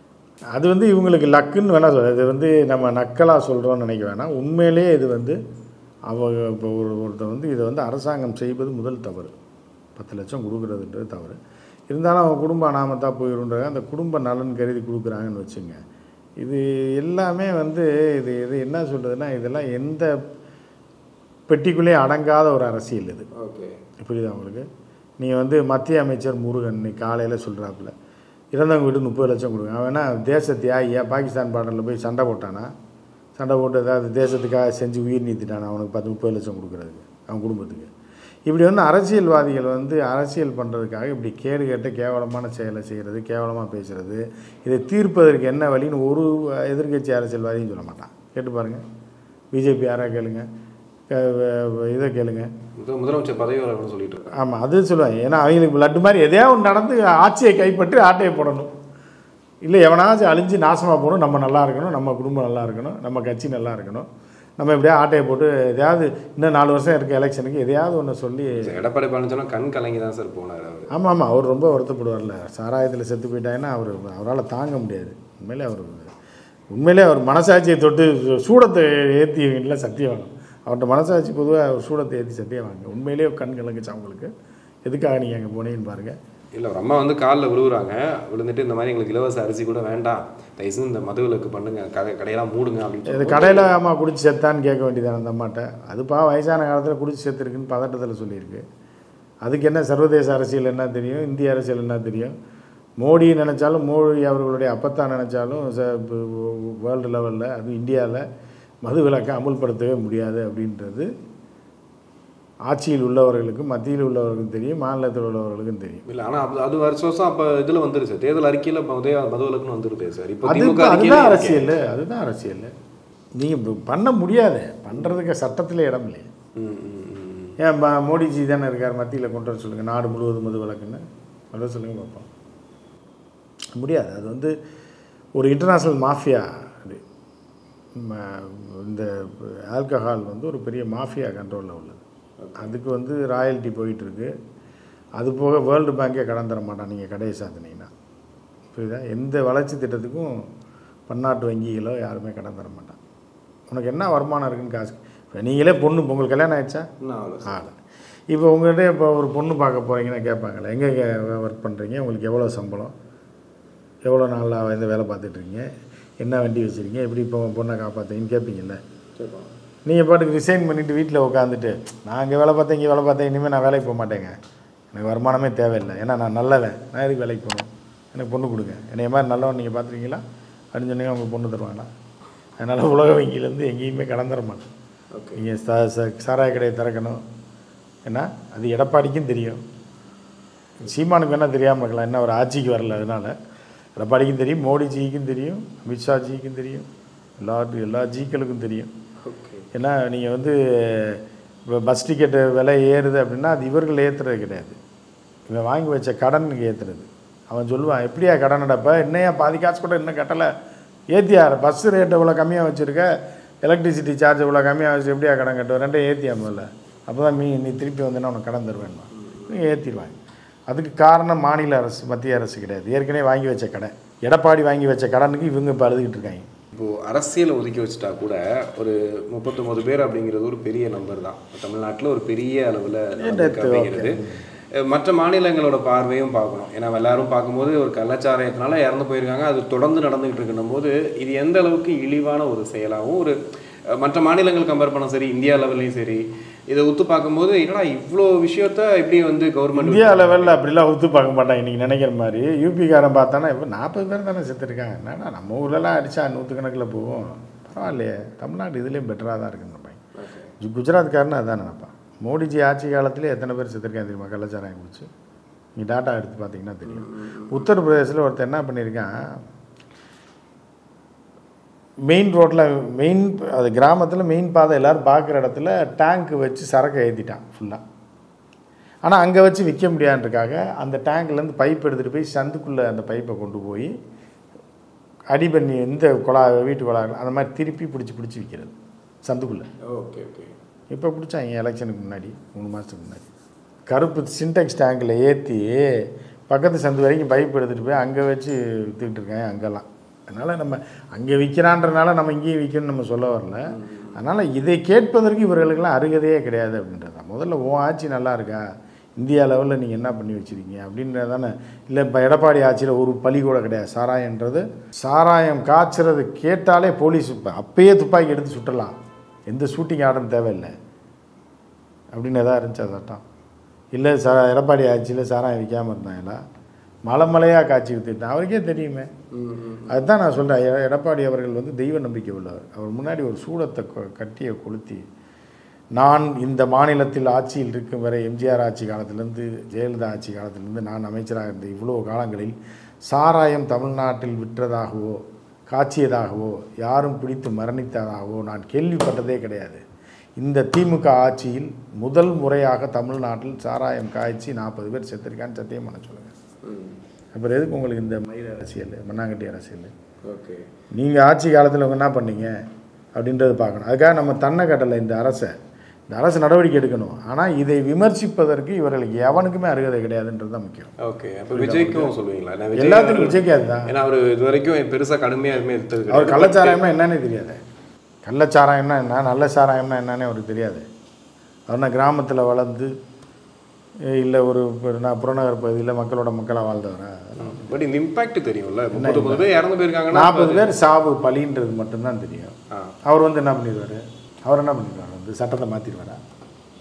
அது வந்து இவங்களுக்கு லக்குன்னு வேணால் சொல்ல இது வந்து நம்ம நக்கலாக சொல்கிறோம்னு நினைக்க வேணாம் உண்மையிலேயே இது வந்து அவங்க இப்போ ஒரு ஒருத்தர் வந்து இதை வந்து அரசாங்கம் செய்வது முதல் தவறு பத்து லட்சம் கொடுக்குறதுன்றது தவறு இருந்தாலும் அவங்க குடும்ப அனாமத்தாக போயிடும்ன்றாங்க அந்த குடும்ப நலன் கருதி கொடுக்குறாங்கன்னு வச்சுங்க இது எல்லாமே வந்து இது இது என்ன சொல்கிறதுனா இதெல்லாம் எந்த பெட்டிக்குள்ளேயே அடங்காத ஒரு அரசியல் இது ஓகே புரியுதா உங்களுக்கு நீங்கள் வந்து மத்திய அமைச்சர் முருகன் இன்னைக்கு காலையில் சொல்கிறாப்புல இறந்தவங்க வீட்டு முப்பது லட்சம் கொடுங்க அவன் என்ன தேச தியாகியா பாகிஸ்தான் பார்டரில் போய் சண்டை போட்டானா சண்டை போட்டு ஏதாவது தேசத்துக்காக செஞ்சு உயிர் நீத்திட்டானா அவனுக்கு பத்து முப்பது லட்சம் கொடுக்குறதுக்கு அவன் குடும்பத்துக்கு இப்படி வந்து அரசியல்வாதிகள் வந்து அரசியல் பண்ணுறதுக்காக இப்படி கேடு கேட்ட கேவலமான செயலை செய்கிறது கேவலமாக பேசுகிறது இதை தீர்ப்பதற்கு என்ன வழின்னு ஒரு எதிர்க்கட்சி அரசியல்வாதியும் சொல்ல மாட்டான் கேட்டு பாருங்கள் பிஜேபி யாராக கேளுங்க க- வ- வ- இதை கேளுங்க முதல் முதலமைச்சர் பதவி வரணும்னு சொல்லிட்டு இருக்காங்க ஆமாம் அது சொல்லுவாங்க ஏன்னா அவங்களுக்கு லட்டு மாதிரி எதையாவது ஒன்று நடந்து ஆட்சியை கைப்பற்றி ஆட்டையை போடணும் இல்லை எவனாச்சும் அழிஞ்சு நாசமாக போகணும் நம்ம நல்லா இருக்கணும் நம்ம குடும்பம் நல்லா இருக்கணும் நம்ம கட்சி நல்லா இருக்கணும் நம்ம எப்படியா ஆட்டையை போட்டு எதையாவது இன்னும் நாலு வருஷம் இருக்க எலெக்ஷனுக்கு எதையாவது ஒன்று சொல்லி சார், எடப்பாடி பழனிசாமி கண் கலங்கி தான் சார் போனார் அவர் ஆமாம் ஆமாம் அவர் ரொம்ப வருத்தப்படுவார்ல சாராயத்தில் செத்து போயிட்டாங்கன்னா அவர் அவரால் தாங்க முடியாது உண்மையிலே அவர் உண்மையிலே அவர் மனசாட்சியை தொட்டு சூடத்தை ஏற்றி இல்லை சத்தியம் வாங்க அவர்கிட்ட மனசாட்சி பொதுவாக அவர் சூடத்தை ஏற்றி சத்தியம் வாங்க உண்மையிலேயே கண் கலங்குச்சு அவங்களுக்கு எதுக்காக நீங்கள் அங்கே போனீங்கன்னு பாருங்கள் இல்லை ஒரு அம்மா வந்து காலில் விழுவுறாங்க விழுந்துட்டு இந்த மாதிரி எங்களுக்கு இலவச அரிசி கூட வேண்டாம் தயவுசெய்து இந்த மது விலக்கு பண்ணுங்க கடை கடையெல்லாம் மூடுங்க அப்படின்னு இது சொல்லி கடையில் அம்மா குடிச்சு செத்தான்னு கேட்க வேண்டியதான அந்த அம்மாட்ட அதுப்பா வயசான காலத்தில் குடிச்சு செத்துருக்குன்னு பதட்டத்தில் சொல்லியிருக்கு அதுக்கு என்ன சர்வதேச அரசியல் என்ன தெரியும் இந்திய அரசியல் என்ன தெரியும் மோடி நினச்சாலும் மோடி அவர்களுடைய அப்பத்தான் நினச்சாலும் வேர்ல்டு லெவலில் அதுவும் இந்தியாவில் மது விலக்கை அமுல்படுத்தவே முடியாது அப்படின்றது ஆட்சியில் உள்ளவர்களுக்கும் மத்தியில் உள்ளவர்களுக்கும் தெரியும் மாநிலத்தில் உள்ளவர்களுக்கும் தெரியும் இல்ல ஆனா அது- அது வருஷம் வருஷம் அப்ப இதுல வந்துரு சார் தேர்தல் அறிக்கையில மதுய மதுவிலக்குன்னு வந்துருது சார் இப்போ அது திமுக அதுதான் அறிக்கையில அரசியல் அதுதான் அரசியல் நீங்கள் பண்ண முடியாது பண்ணுறதுக்கு சட்டத்தில் இடம் இல்லையே ம், ம், ம். ஏன் ம- மோடிஜி தானே இருக்கார் மத்தியில் கொண்டு வர சொல்லுங்கள் நாடு முழுவதும் மது விலக்குன்னு வர சொல்லுங்கள் பார்ப்போம் முடியாது அது வந்து ஒரு இன்டர்நேஷ்னல் மாஃபியா அது ம- இந்த ஆல்கஹால் வந்து ஒரு பெரிய மாஃபியா கண்ட்ரோலில் உள்ளது அதுக்கு வந்து ராயல்ட்டி போயிட்டுருக்கு அது போக வேர்ல்டு பேங்கே கடன் தர மாட்டான் நீங்கள் கடையை சாத்தினீங்கன்னா புரியுதா எந்த வளர்ச்சி திட்டத்துக்கும் பன்னாட்டு வங்கிகளோ யாருமே கடன் தர மாட்டான் உனக்கு என்ன வருமானம் இருக்குன்னு காசு இப்போ நீங்களே பொண்ணு உங்களுக்கு கல்யாணம் ஆயிடுச்சா இன்னும் ஆகல சார். ஆகலை இப்போ உங்கள்கிட்ட இப்போ ஒரு பொண்ணு பார்க்க போகிறீங்கன்னா கேட்பாங்களே எங்கே ஒர்க் பண்ணுறீங்க உங்களுக்கு எவ்வளோ சம்பளம் எவ்வளோ நாளாக இந்த வேலை பார்த்துட்ருக்கீங்க என்ன வண்டி வச்சுருக்கீங்க எப்படி இப்போ உன் பொண்ணை காப்பாற்றுறீங்கன்னு கேட்பீங்கல்ல சரிப்பா. நீங்கள் பாட்டுக்கு ரிசைன் பண்ணிவிட்டு வீட்டில் உட்காந்துட்டு நான் இங்கே வேலை பார்த்தேன் இங்கே வேலை பார்த்தேன் இனிமேல் நான் வேலைக்கு போக மாட்டேங்க எனக்கு வருமானமே தேவையில்லை ஏன்னா நான் நல்லவன் நான் எதுக்கு வேலைக்கு போகணும் எனக்கு பொண்ணு கொடுங்க என்னைய மாதிரி நல்லவன் நீங்கள் பார்த்துருக்கீங்களா அப்படின்னு சொன்னீங்க உங்கள் பொண்ணு தருவாங்களா அதனால் உலக வங்கியிலேருந்து எங்கேயுமே கடன் தர மாட்டேன் ஓகே நீங்கள் ச ச- சாராய கடையை திறக்கணும் ஏன்னா அது எடப்பாடிக்கும் தெரியும் சீமானுக்கு என்ன தெரியாமல் இருக்கலாம் என்ன ஒரு ஆட்சிக்கு வரல அதனால் எடப்பாடிக்கும் தெரியும் மோடிஜிக்கும் தெரியும் அமித்ஷாஜிக்கும் தெரியும் எல்லா எல்லா ஜிக்களுக்கும் தெரியும் ஓகே ஏன்னா நீங்கள் வந்து இப்போ பஸ் டிக்கெட்டு விலை ஏறுது அப்படின்னா அது இவர்கள் ஏற்றுறது கிடையாது இவன் வாங்கி வச்ச கடனுக்கு ஏற்றுறது அவன் சொல்லுவான் எப்படியா கடன் அடைப்ப என்னையா பாதி காசு கூட இன்னும் கட்டலை ஏற்றியார் பஸ் ரேட் இவ்வளோ கம்மியாக வச்சுருக்க எலக்ட்ரிசிட்டி சார்ஜ் இவ்வளோ கம்மியாக வச்சு எப்படியா கடன் கட்டுவ ரெண்டையும் ஏற்றியா முதல்ல அப்போ தான் மீ நீ திருப்பி வந்தேன்னா உனக்கு கடன் தருவேன்மா ஏற்றிடுவாங்க அதுக்கு காரணம் மாநில அரசு மத்திய அரசு கிடையாது ஏற்கனவே வாங்கி வச்ச கடன் எடப்பாடி வாங்கி வச்ச கடனுக்கு இவங்க இப்போ அழுதுகிட்டு இருக்காங்க இப்போ அரசியலை ஒதுக்கி வச்சுட்டா கூட ஒரு முப்பத்தொன்பது பேர் அப்படிங்கிறது ஒரு பெரிய நம்பர் தான் தமிழ்நாட்டில் ஒரு பெரிய அளவில் அப்படிங்கிறது அஹ் மற்ற மாநிலங்களோட பார்வையும் பார்க்கணும் ஏன்னா எல்லாரும் பார்க்கும்போது ஒரு கள்ளச்சாராயத்தினால இறந்து போயிருக்காங்க அது தொடர்ந்து நடந்துகிட்டு இருக்கணும் போது இது எந்த அளவுக்கு இழிவான ஒரு செயலாகவும் ஒரு அஹ் மற்ற மாநிலங்கள் கம்பேர் பண்ண சரி இந்தியா லெவல்லையும் சரி இதை ஒத்து பார்க்கும்போது என்னடா இவ்வளோ விஷயத்த எப்படி வந்து கவர்மெண்ட் இந்தியா லெவலில் அப்படிலாம் ஒத்து பார்க்க மாட்டாங்க இன்றைக்கி நினைக்கிற மாதிரி யூபிக்காரன் பார்த்தானா இப்போ நாற்பது பேர் தானே செத்துருக்காங்க என்னடா நம்ம ஊர்லலாம் அடித்தா நூற்றுக்கணக்கில் போகும் பரவாயில்லையே தமிழ்நாடு இதுலேயும் பெட்டராக தான் இருக்குன்னு நினைப்பாங்க குஜராத்காரன் அதான் நினைப்பான் மோடிஜி ஆட்சி காலத்திலே எத்தனை பேர் செத்துருக்காங்க தெரியுமா கள்ளச்சாராயம் குடிச்சு நீ டாட்டா எடுத்து பார்த்தீங்கன்னா தெரியும் உத்தரப்பிரதேசில் ஒருத்தர் என்ன பண்ணியிருக்கான் மெயின் ரோட்டில் மெயின் அது கிராமத்தில் மெயின் பாதை எல்லோரும் பார்க்குற இடத்துல டேங்க் வச்சு சரக்கு ஏற்றிட்டான் ஃபுல்லாக ஆனால் அங்கே வச்சு விற்க முடியாதுன்றக்காக அந்த டேங்க்லேருந்து பைப் எடுத்துகிட்டு போய் சந்துக்குள்ளே அந்த பைப்பை கொண்டு போய் அடி பண்ணி எந்த குழா வீட்டு குழா அந்த மாதிரி திருப்பி பிடிச்சி பிடிச்சி விற்கிறது சந்துக்குள்ளே ஓகே ஓகே இப்போ பிடிச்சாங்க எலெக்ஷனுக்கு முன்னாடி மூணு மாதத்துக்கு முன்னாடி கருப்பு சின்டெக்ஸ் டேங்கில் ஏற்றி பக்கத்து சந்து வரைக்கும் பைப் எடுத்துகிட்டு போய் அங்கே வச்சு விற்றுக்கிட்டு இருக்காங்க அங்கெல்லாம் அதனால் நம்ம அங்கே விற்கிறான்றனால நம்ம இங்கேயும் விற்கணும்னு நம்ம சொல்ல வரல அதனால் இதை கேட்பதற்கு இவர்களுக்கெல்லாம் அருகதையே கிடையாது அப்படின்றது தான் முதல்ல உன் ஆட்சி நல்லா இருக்கா இந்தியா லெவலில் நீங்கள் என்ன பண்ணி வச்சுருக்கீங்க அப்படின்றது தானே இல்லை இப்போ எடப்பாடி ஆட்சியில் ஒரு பழி கூட கிடையாது சாராயன்றது சாராயம் காய்ச்சறது கேட்டாலே போலீஸ் இப்போ அப்பயே துப்பாக்கி எடுத்து சுட்டலாம் எந்த ஷூட்டிங் ஆர்டரும் தேவையில்லை அப்படின்னு எதாவது இருந்துச்சா சட்டம் இல்லை சா எடப்பாடி ஆட்சியில் சாராயம் விற்காமல் இருந்தாங்களா மலை மலையாக காய்ச்சி வித்துட்டான் அவருக்கே தெரியுமே அதுதான் நான் சொல்கிறேன் எடப்பாடி அவர்கள் வந்து தெய்வ நம்பிக்கை உள்ளவர் அவர் முன்னாடி ஒரு சூடத்தை கொ- கட்டியை கொளுத்தி நான் இந்த மாநிலத்தில் ஆட்சியில் இருக்கும் வரை எம்ஜிஆர் ஆட்சி காலத்திலேருந்து ஜெயலலிதா ஆட்சி காலத்திலிருந்து நான் அமைச்சராக இருந்த இவ்வளோ காலங்களில் சாராயம் தமிழ்நாட்டில் விற்றதாகவோ காய்ச்சியதாகவோ யாரும் பிடித்து மரணித்ததாகவோ நான் கேள்விப்பட்டதே கிடையாது இந்த திமுக ஆட்சியில் முதல் முறையாக தமிழ்நாட்டில் சாராயம் காய்ச்சி நாற்பது பேர் செத்துருக்கான்னு சத்தியம் பண்ண சொல்லுங்கள் அப்புறம் எதுக்கு உங்களுக்கு இந்த மயிர் அரசியல் மண்ணாங்கட்டி அரசியல் ஓகே நீங்கள் ஆட்சி காலத்தில் அவங்க என்ன பண்ணீங்க அப்படின்றது பார்க்கணும் அதுக்காக நம்ம தன்னை கட்டலை இந்த அரசை இந்த அரசு நடவடிக்கை எடுக்கணும் ஆனால் இதை விமர்சிப்பதற்கு இவர்களுக்கு எவனுக்குமே அருகதை கிடையாதுன்றது தான் முக்கியம் ஓகே அப்போ விஜய்க்கும் சொல்லுவீங்களா ஏன்னா விஜய் எல்லாத்துக்கும் அவர்கள்- விஜய்க்கு அதுதான் ஏன்னா அவர் இது வரைக்கும் பெருசா கடுமையா எதுவுமே எடுத்தது அவர் கிடையாது. கள்ளச்சாராயம்னா என்னன்னே தெரியாது கள்ளச்சாராயம்னா என்ன நல்ல சாராயம்னா என்னன்னே அவருக்கு தெரியாது அவர்னா கிராமத்தில் வளர்ந்து இல்லை ஒரு ஒரு நான் புறநகர் பகுதியில் மக்களோட மக்களாக வாழ்ந்தவரா பட் இந்த இம்பாக்ட் தெரியும்ல முப்பத்தொம்பது பேர் இறந்து போயிருக்காங்கன்னா நாற்பது பேர் சாவு பலின்றது மட்டும்தான் தெரியும் ஆ. அவர் வந்து என்ன பண்ணிடுவார் அவர் என்ன பண்ணிடுவார் வந்து சட்டத்தை மாற்றிடுவாரா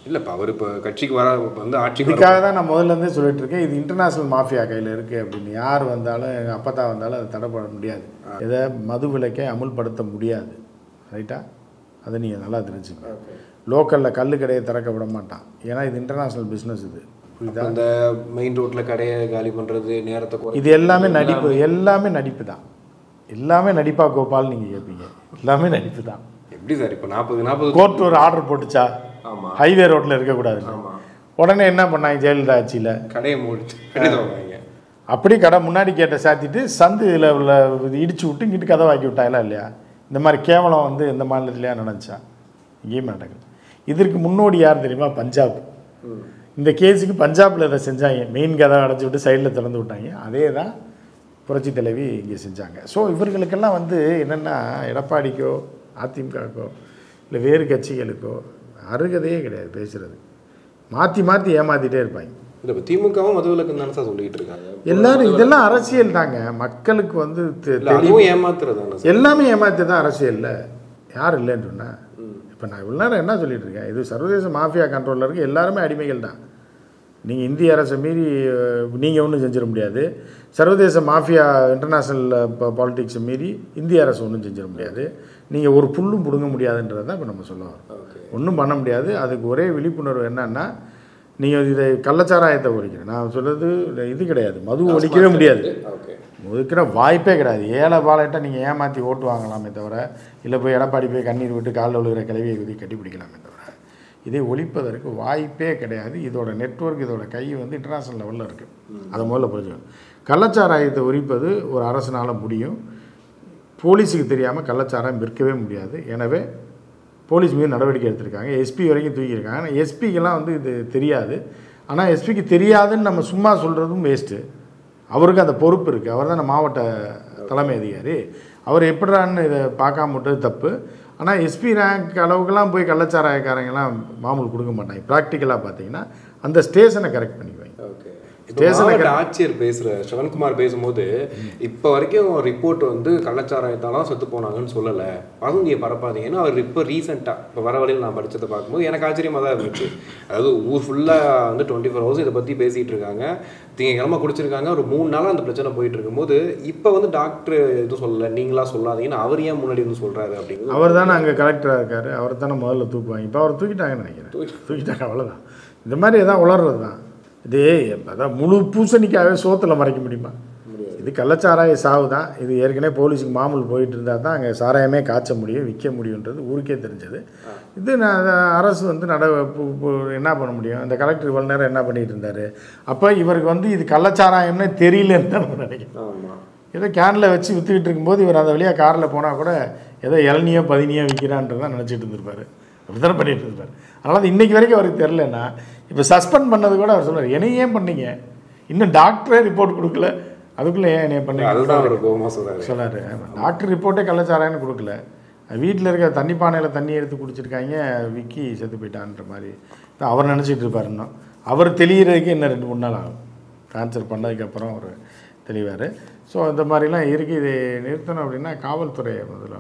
இல்லை இப்போ அவர் இப்போ கட்சிக்கு வர வந்து ஆட்சிக்கு வர இதுக்காக தான் நான் முதல்ல இருந்தே சொல்லிட்டு இருக்கேன் இது இன்டர்நேஷனல் மாஃபியா கையில் இருக்குது அப்படின்னு யார் வந்தாலும் எங்கள் அப்பத்தா வந்தாலும் அதை தடைப்பட முடியாது இதை மது விலக்கை அமுல்படுத்த முடியாது ரைட்டா அதை நீங்கள் நல்லா தெரிஞ்சுக்கணும் லோக்கலில் கல் கடையை திறக்க விட மாட்டான் ஏன்னா இது இன்டர்நேஷ்னல் பிஸ்னஸ் இது புரியுதா அந்த மெயின் ரோட்டில் கடையை காலி பண்ணுறது நேரத்தை குறை இது எல்லாமே நடிப்பு எல்லாமே நடிப்பு தான் எல்லாமே நடிப்பா கோபால் நீங்கள் கேட்பீங்க எல்லாமே நடிப்பு தான் எப்படி சார் இப்போ நாற்பது நாற்பது கோர்ட் ஒரு ஆர்டர் போட்டுச்சா ஆமாம் ஹைவே ரோட்டில் இருக்கக்கூடாது ஆமாம் உடனே என்ன பண்ணாங்க ஜெயலலிதா ஆட்சியில் கடையை மூடிச்சு கடை வாங்க அப்படி கடை முன்னாடி கேட்ட சாத்திட்டு சந்து இதில் உள்ள இது இடிச்சு விட்டு இங்கிட்டு கதை வாக்கி விட்டாங்களா இல்லையா இந்த மாதிரி கேவலம் வந்து இந்த மாநிலத்திலேயே நடந்துச்சா இங்கேயும் நடக்குது இதற்கு முன்னோடி யார் தெரியுமா பஞ்சாப் இந்த கேஸுக்கு பஞ்சாபில் இதை செஞ்சாங்க மெயின் கதை அடைச்சி விட்டு சைடில் திறந்து விட்டாங்க அதே தான் புரட்சி தலைவி இங்கே செஞ்சாங்க ஸோ இவர்களுக்கெல்லாம் வந்து என்னென்னா எடப்பாடிக்கோ அதிமுகக்கோ இல்லை வேறு கட்சிகளுக்கோ அருகதையே கிடையாது பேசுகிறது மாற்றி மாற்றி ஏமாற்றிட்டே இருப்பாங்க இல்லை இப்போ திமுகவும் மதுவிலக்கு தானே சார் சொல்லிட்டு இருக்காங்க எல்லாரும் இதெல்லாம் அரசியல் தாங்க மக்களுக்கு வந்து தெ- இல்லை அதுவும் ஏமாத்துறது தானே சார் எல்லாமே ஏமாற்றி தான் அரசியல்ல யார் இல்லைன்னு சொன்னா இப்போ நான் இவ்வளோ நேரம் என்ன சொல்லிட்டு இருக்கேன் இது சர்வதேச மாஃபியா கண்ட்ரோலில் இருக்க எல்லாருமே அடிமைகள் தான் நீங்கள் இந்திய அரசை மீறி நீங்கள் ஒன்றும் செஞ்சிட முடியாது சர்வதேச மாஃபியா இன்டர்நேஷ்னல் பாலிடிக்ஸை மீறி இந்திய அரசு ஒன்றும் செஞ்சிட முடியாது நீங்கள் ஒரு புல்லும் பிடுங்க முடியாதுன்றது தான் இப்போ நம்ம சொல்ல வரோம் ஓகே ஒன்றும் பண்ண முடியாது அதுக்கு ஒரே விழிப்புணர்வு என்னன்னா நீங்கள் இதை கள்ளச்சாராயத்தை ஒழிக்கணும் நான் சொல்கிறது இது கிடையாது மது ஒழிக்கவே முடியாது ஓகே ஒதுக்கிற வாய்ப்பே கிடையாது ஏழை பாலைட்ட நீங்கள் ஏமாற்றி ஓட்டு வாங்கலாமே தவிர இல்லை போய் எடப்பாடி போய் கண்ணீர் விட்டு காலில் விழுகிற கிளவியை குதி கட்டி பிடிக்கலாமே தவிர இதை ஒழிப்பதற்கு வாய்ப்பே கிடையாது இதோட நெட்வொர்க் இதோட கை வந்து இன்டர்நேஷ்னல் லெவலில் இருக்குது அதை முதல்ல புரிஞ்சுக்கணும் கள்ளச்சாராயத்தை ஒழிப்பது ஒரு அரசனால் முடியும் போலீஸுக்கு தெரியாமல் கள்ளச்சாராயம் விற்கவே முடியாது எனவே போலீஸ் மீது நடவடிக்கை எடுத்திருக்காங்க எஸ்பி வரைக்கும் தூக்கியிருக்காங்க ஆனால் எஸ்பிக்கெல்லாம் வந்து இது தெரியாது ஆனால் எஸ்பிக்கு தெரியாதுன்னு நம்ம சும்மா சொல்கிறதும் வேஸ்ட்டு அவருக்கு அந்த பொறுப்பு இருக்குது அவர் தான் மாவட்ட தலைமை அதிகாரி அவர் எப்படிறான்னு இதை பார்க்காம விட்டது தப்பு ஆனால் எஸ்பி ரேங்க் அளவுக்குலாம் போய் கள்ளச்சாராயக்காரங்கெல்லாம் மாமூல் கொடுக்க மாட்டாங்க ப்ராக்டிக்கலாக பார்த்தீங்கன்னா அந்த ஸ்டேஷனை கரெக்ட் பண்ணிக்குவாங்க ஓகே ஸ்டேஷனுக்கு- மாவட்ட ஆட்சியர் பேசுற சிவன்குமார் பேசும்போது இப்போ வரைக்கும் ரிப்போர்ட் வந்து கள்ளச்சாராயத்தாலாம் செத்து போனாங்கன்னு சொல்லலை வதந்தியை பரப்பாதீங்கன்னு அவர் இப்போ ரீசெண்டாக இப்போ வர வழியில் நான் படிச்சதை பார்க்கும்போது எனக்கு ஆச்சரியமாக தான் இருந்துச்சு அதாவது ஊர் ஃபுல்லாக வந்து டுவெண்ட்டி ஃபோர் ஹவர்ஸ் இதை பற்றி பேசிகிட்டு இருக்காங்க திங்கக்கிழமை குடிச்சிருக்காங்க ஒரு மூணு நாளாக அந்த பிரச்சனை போயிட்டு இருக்கும்போது இப்போ வந்து டாக்டர் எதுவும் சொல்லலை நீங்களா சொல்லாதீங்கன்னு அவர் ஏன் முன்னாடி வந்து சொல்கிறாரு அப்படிங்கிறது அவர் தானே அங்கே கலெக்டராக இருக்கார் அவர் தானே முதல்ல தூக்குவாங்க இப்போ அவர் தூக்கிட்டாங்கன்னு நினைக்கிறேன் தூக்கிட்டாங்க அவ்வளோதான் இந்த மாதிரி எதாவது உளர்றது தான் இது அதான் முழு பூசணிக்காவே சோத்தில் மறைக்க முடியுமா இது கள்ளச்சாராய சாவு தான் இது ஏற்கனவே போலீஸுக்கு மாமூல் போயிட்டு இருந்தால் தான் அங்கே சாராயமே காய்ச்ச முடியும் விற்க முடியுன்றது ஊருக்கே தெரிஞ்சது இது நான் அத அரசு வந்து நட பு- பு- என்ன பண்ண முடியும் இந்த கலெக்டர் இவ்வளோ நேரம் என்ன பண்ணிட்டு இருந்தார் அப்போ இவருக்கு வந்து இது கள்ளச்சாராயம்னே தெரியலன்னு தான் நம்ம நினைக்கிறேன் ஆமாம் ஏதோ கேனில் வச்சு விற்றுக்கிட்டு இருக்கும்போது இவர் அந்த வழியாக காரில் போனால் கூட ஏதோ இளநியோ பதினியோ விற்கிறான்ட்டு தான் நினச்சிட்டு இருந்திருப்பார் அப்படி தானே பண்ணிட்டு இருப்பார் அதனால் அது இன்னைக்கு வரைக்கும் அவருக்கு தெரிலன்னா இப்போ சஸ்பெண்ட் பண்ணது கூட அவர் சொல்றாரு என்னை ஏன் பண்ணீங்க இன்னும் டாக்டரே ரிப்போர்ட் கொடுக்கல அதுக்குள்ளே ஏன் என்னைய பண்ணீங்க அதுதான் அவர் கோபமாக சொல்கிறாரு சொன்னார் டாக்டர் ரிப்போர்ட்டே கள்ளச்சாராயன்னு கொடுக்கல வீட்டில் இருக்க தண்ணி பானையில் தண்ணி எடுத்து குடிச்சிருக்காங்க விக்கி செத்து போயிட்டான்ற மாதிரி தான் அவர் நினச்சிட்டு இருப்பார் இன்னும் அவர் தெளிகிறதுக்கு இன்னும் ரெண்டு மூணு நாள் ஆகும் ட்ரான்ஸ்ஃபர் பண்ணதுக்கப்புறம் அவர் தெளிவார் ஸோ இந்த மாதிரிலாம் இருக்குது இதை நிறுத்தணும் அப்படின்னா காவல்துறையை முதல்ல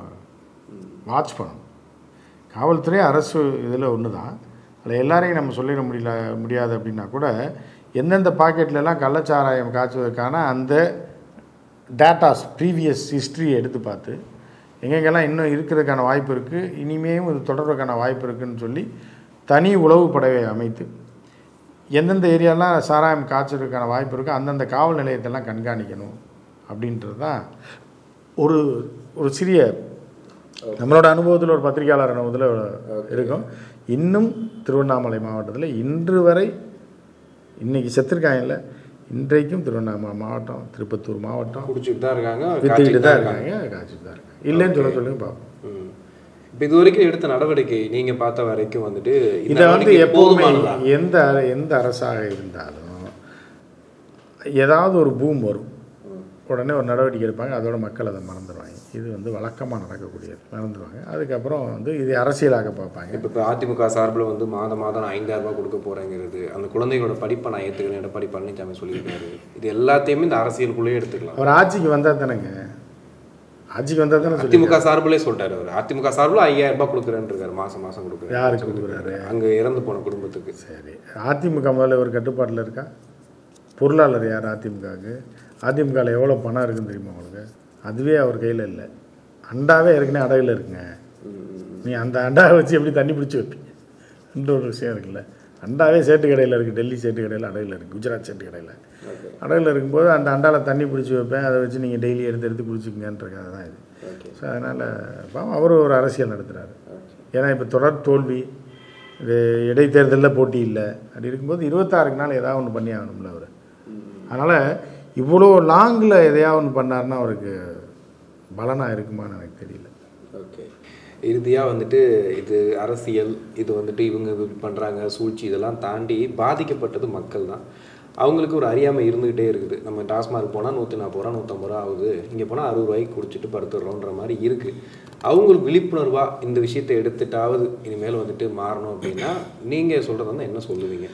வாட்ச் பண்ணணும் காவல்துறை அரசு இதில் ஒன்று தான் அதில் எல்லாரையும் நம்ம சொல்லிட முடியல முடியாது அப்படின்னா கூட எந்தெந்த பாக்கெட்லலாம் கள்ளச்சாராயம் காய்ச்சுவதற்கான அந்த டேட்டாஸ் ப்ரீவியஸ் ஹிஸ்ட்ரியை எடுத்து பார்த்து எங்கெங்கெல்லாம் இன்னும் இருக்கிறதுக்கான வாய்ப்பு இருக்குது இனிமேயும் இது தொடர்றதுக்கான வாய்ப்பு இருக்குன்னு சொல்லி தனி உளவு படவை அமைத்து எந்தெந்த ஏரியாலாம் சாராயம் காய்ச்சறதுக்கான வாய்ப்பு இருக்கோ அந்தந்த காவல் நிலையத்தெல்லாம் கண்காணிக்கணும் அப்படின்றது தான் ஒரு ஒரு சிறிய நம்மளோட அனுபவத்தில் ஒரு பத்திரிகையாளர் அனுபவத்தில் இருக்கும் இன்னும் திருவண்ணாமலை மாவட்டத்தில் இன்று வரை இன்னைக்கு செத்துருக்காங்கல்ல இன்றைக்கும் திருவண்ணாமலை மாவட்டம் திருப்பத்தூர் மாவட்டம் குடிச்சிட்டு தான் இருக்காங்க வித்துக்கிட்டு தான் காய்ச்சிட்டு இருக்காங்க காய்ச்சிட்டு தான் இருக்காங்க இல்லைன்னு சொல்ல சொல்லுங்க பார்ப்போம் ம். இப்ப இது வரைக்கும் எடுத்த நடவடிக்கை நீங்க பார்த்த வரைக்கும் வந்துட்டு இந்த இதை வந்து நடவடிக்கை எப்போதுமே போதுமானதா? எந்த அர- எந்த அரசாக இருந்தாலும் ஏதாவது ஒரு பூம் வரும் உடனே ஒரு நடவடிக்கை எடுப்பாங்க அதோட மக்கள் அதை மறந்துடுவாங்க இது வந்து வழக்கமாக நடக்கக்கூடியது மறந்துடுவாங்க அதுக்கப்புறம் வந்து இது அரசியலாக பார்ப்பாங்க இப்ப இப்ப அதிமுக சார்பில் வந்து மாதம் மாதம் நான் ஐந்தாயிரம் ரூபாய் கொடுக்க போறேங்கிறது அந்த குழந்தைகளோட படிப்பை நான் ஏத்துக்கிறேன் எடப்பாடி பழனிசாமி சொல்லியிருக்காரு இது எல்லாத்தையுமே இந்த அரசியலுக்குள்ளேயே எடுத்துக்கலாம் அவர் ஆட்சிக்கு வந்தால் தானேங்க ஆட்சிக்கு வந்தால் தானே சொல்லி அதிமுக சார்பிலே சொல்லிட்டாரு அவர் அதிமுக சார்பில் ஐயாயிரம் ரூபாய் கொடுக்குறேன்னு இருக்காரு மாசம் மாசம் கொடுக்குறாரு யாருக்கு கொடுக்குறாரு அங்க இறந்து போன குடும்பத்துக்கு சரி அதிமுக முதல்ல ஒரு கட்டுப்பாட்டில் இருக்கா பொருளாளர் யார் அதிமுகவுக்கு அதிமுகவில் எவ்வளோ பணம் இருக்குன்னு தெரியுமா உங்களுக்கு அதுவே அவர் கையில் இல்லை அண்டாவே ஏற்கனவே அடகுல இருக்குங்க நீ அந்த அண்டாவை வச்சு எப்படி தண்ணி பிடிச்சி வைப்பீங்க இந்த ஒரு விஷயம் இருக்குல்ல அண்டாவே சேட்டு கடையில் இருக்குது டெல்லி சேட்டு கடையில் அடகுல இருக்குது குஜராத் சேட்டு கடையில் அடகுல இருக்கும்போது அந்த அண்டால தண்ணி பிடிச்சி வைப்பேன் அதை வச்சு நீங்கள் டெய்லி எடுத்து எடுத்து குடிச்சிக்கங்கன்ற கதை தான் இது ஸோ அதனால் பாவம் அவர் ஒரு அரசியல் நடத்துகிறாரு ஏன்னா இப்போ தொடர் தோல்வி இது இடைத்தேர்தலில் போட்டி இல்லை அப்படி இருக்கும்போது இருபத்தாறுக்கு நாள் ஏதாவது ஒன்று பண்ணி ஆகணும்ல அவர் அதனால் இவ்வளோ லாங்கில் எதையாவது ஒன்று பண்ணாருன்னா அவருக்கு பலனாக இருக்குமான்னு எனக்கு தெரியல ஓகே இறுதியாக வந்துட்டு இது அரசியல் இது வந்துட்டு இவங்க இப்படி பண்ணுறாங்க சூழ்ச்சி இதெல்லாம் தாண்டி பாதிக்கப்பட்டது மக்கள் தான் அவங்களுக்கு ஒரு அறியாமை இருந்துகிட்டே இருக்குது நம்ம டாஸ்மார்க் போனால் நூற்றி நாற்பது ரூபா நூற்றம்பது ரூபா ஆகுது இங்கே போனால் அறுபது ரூபாய்க்கு குடிச்சிட்டு படுத்துடுறோன்ற மாதிரி இருக்குது அவங்களுக்கு விழிப்புணர்வாக இந்த விஷயத்தை எடுத்துட்டாவது இனிமேல் வந்துட்டு மாறணும் அப்படின்னா நீங்கள் சொல்கிறது வந்து என்ன சொல்லுவீங்க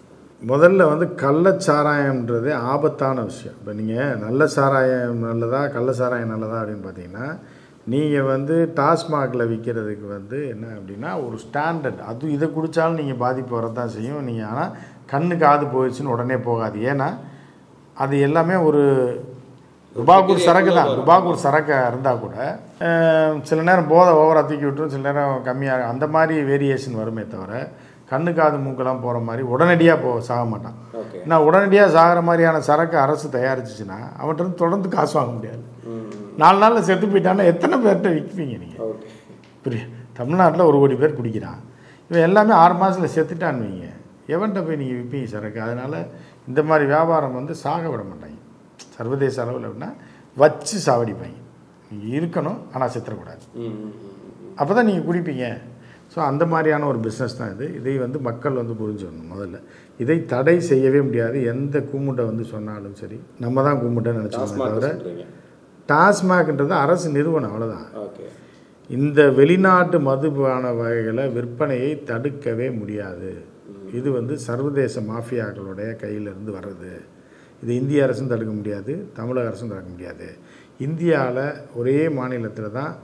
முதல்ல வந்து கள்ளச்சாராயம்ன்றது ஆபத்தான விஷயம் இப்போ நீங்கள் நல்ல சாராயம் நல்லதா கள்ள சாராயம் நல்லதா அப்படின்னு பார்த்தீங்கன்னா நீங்கள் வந்து டாஸ்மாகில் விற்கிறதுக்கு வந்து என்ன அப்படின்னா ஒரு ஸ்டாண்டர்ட் அது இதை குடித்தாலும் நீங்கள் பாதிப்பு வரதான் செய்யும் நீங்கள் ஆனால் கண்ணு காது போயிடுச்சுன்னு உடனே போகாது ஏன்னா அது எல்லாமே ஒரு ருபாக்கூர் சரக்கு தான் ருபாக்கூர் சரக்காக இருந்தால் கூட அஹ், சில நேரம் போதை ஓவராக தூக்கி விட்டுரும் சில நேரம் கம்மியாக அந்த மாதிரி வேரியேஷன் வருமே தவிர கண்ணு காது மூக்கெல்லாம் போகிற மாதிரி உடனடியாக போ சாக மாட்டான் ஓகே நான் உடனடியாக சாகிற மாதிரியான சரக்கு அரசு தயாரிச்சிச்சுன்னா அவன்கிட்ட இருந்து தொடர்ந்து காசு வாங்க முடியாது நாலு நாளில் செத்து போயிட்டான்னா எத்தனை பேர்கிட்ட விற்பீங்க நீங்கள் ஓகே புரிய தமிழ்நாட்டில் ஒரு கோடி பேர் குடிக்கிறான் இவன் எல்லாமே ஆறு மாதத்தில் செத்துட்டான்னு வைங்க எவன்கிட்ட போய் நீங்கள் விற்பீங்க சரக்கு அதனால் இந்த மாதிரி வியாபாரம் வந்து சாக விட மாட்டாங்க சர்வதேச அளவில் அப்படின்னா வச்சு சாவடிப்பாங்க நீங்கள் இருக்கணும் ஆனால் செத்துறக்கூடாது ம் ம், ம். அப்போ தான் நீங்கள் குடிப்பீங்க ஸோ அந்த மாதிரியான ஒரு பிஸ்னஸ் தான் இது இதை வந்து மக்கள் வந்து புரிஞ்சுக்கணும் முதல்ல இதை தடை செய்யவே முடியாது எந்த கூமுட்டை வந்து சொன்னாலும் சரி நம்ம தான் கூமுட்டை நினச்சிக்கோமே டாஸ்மாக் தவிர சொல்றீங்க டாஸ்மாக்ன்றது அரசு நிறுவனம் அவ்வளோதான் ஓகே இந்த வெளிநாட்டு மதுபான வகைகளை விற்பனையை தடுக்கவே முடியாது இது வந்து சர்வதேச மாஃபியாக்களுடைய கையிலிருந்து வர்றது இது இந்திய அரசும் தடுக்க முடியாது தமிழக அரசும் தடுக்க முடியாது இந்தியாவில் ஒரே மாநிலத்தில் தான்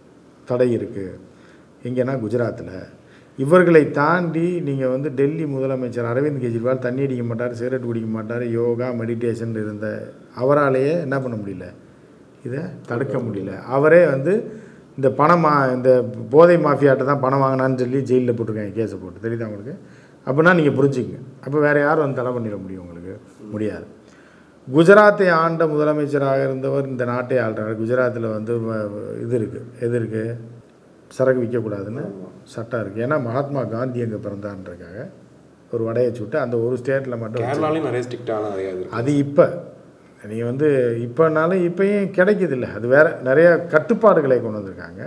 தடை இருக்குது எங்கன்னா குஜராத்தில் இவர்களை தாண்டி நீங்கள் வந்து டெல்லி முதலமைச்சர் அரவிந்த் கெஜ்ரிவால் தண்ணி அடிக்க மாட்டார் சிகரெட் குடிக்க மாட்டார் யோகா மெடிடேஷன் இருந்த அவராலேயே என்ன பண்ண முடியல இதை தடுக்க முடியல அவரே வந்து இந்த பணம் மா இந்த போதை மாஃபியாட்ட தான் பணம் வாங்கினான்னு சொல்லி ஜெயிலில் போட்டிருக்காங்க கேஸை போட்டு தெரியுதா உங்களுக்கு அப்படின்னா நீங்கள் புரிஞ்சுக்கங்க அப்போ வேறு யாரும் வந்து தடை பண்ணிட முடியும் உங்களுக்கு முடியாது குஜராத்தை ஆண்ட முதலமைச்சராக இருந்தவர் இந்த நாட்டை ஆள்றாரு குஜராத்தில் வந்து வ- வ- இது இருக்குது எது இருக்குது சரக்கு விற்கக்கூடாதுன்னு சட்டம் இருக்குது ஏன்னா மகாத்மா காந்தி அங்கே பிறந்தான்றதுக்காக ஒரு வடையை சுட்டு அந்த ஒரு ஸ்டேட்டில் மட்டும் வச்சு- கேரளாலையும் நிறைய ஸ்ட்ரிக்டான நிறைய இது இருக்கு அது இப்போ நீங்கள் வந்து இப்போனாலும் இப்போயும் கிடைக்குதில்ல அது வேற நிறைய கட்டுப்பாடுகளை கொண்டு வந்திருக்காங்க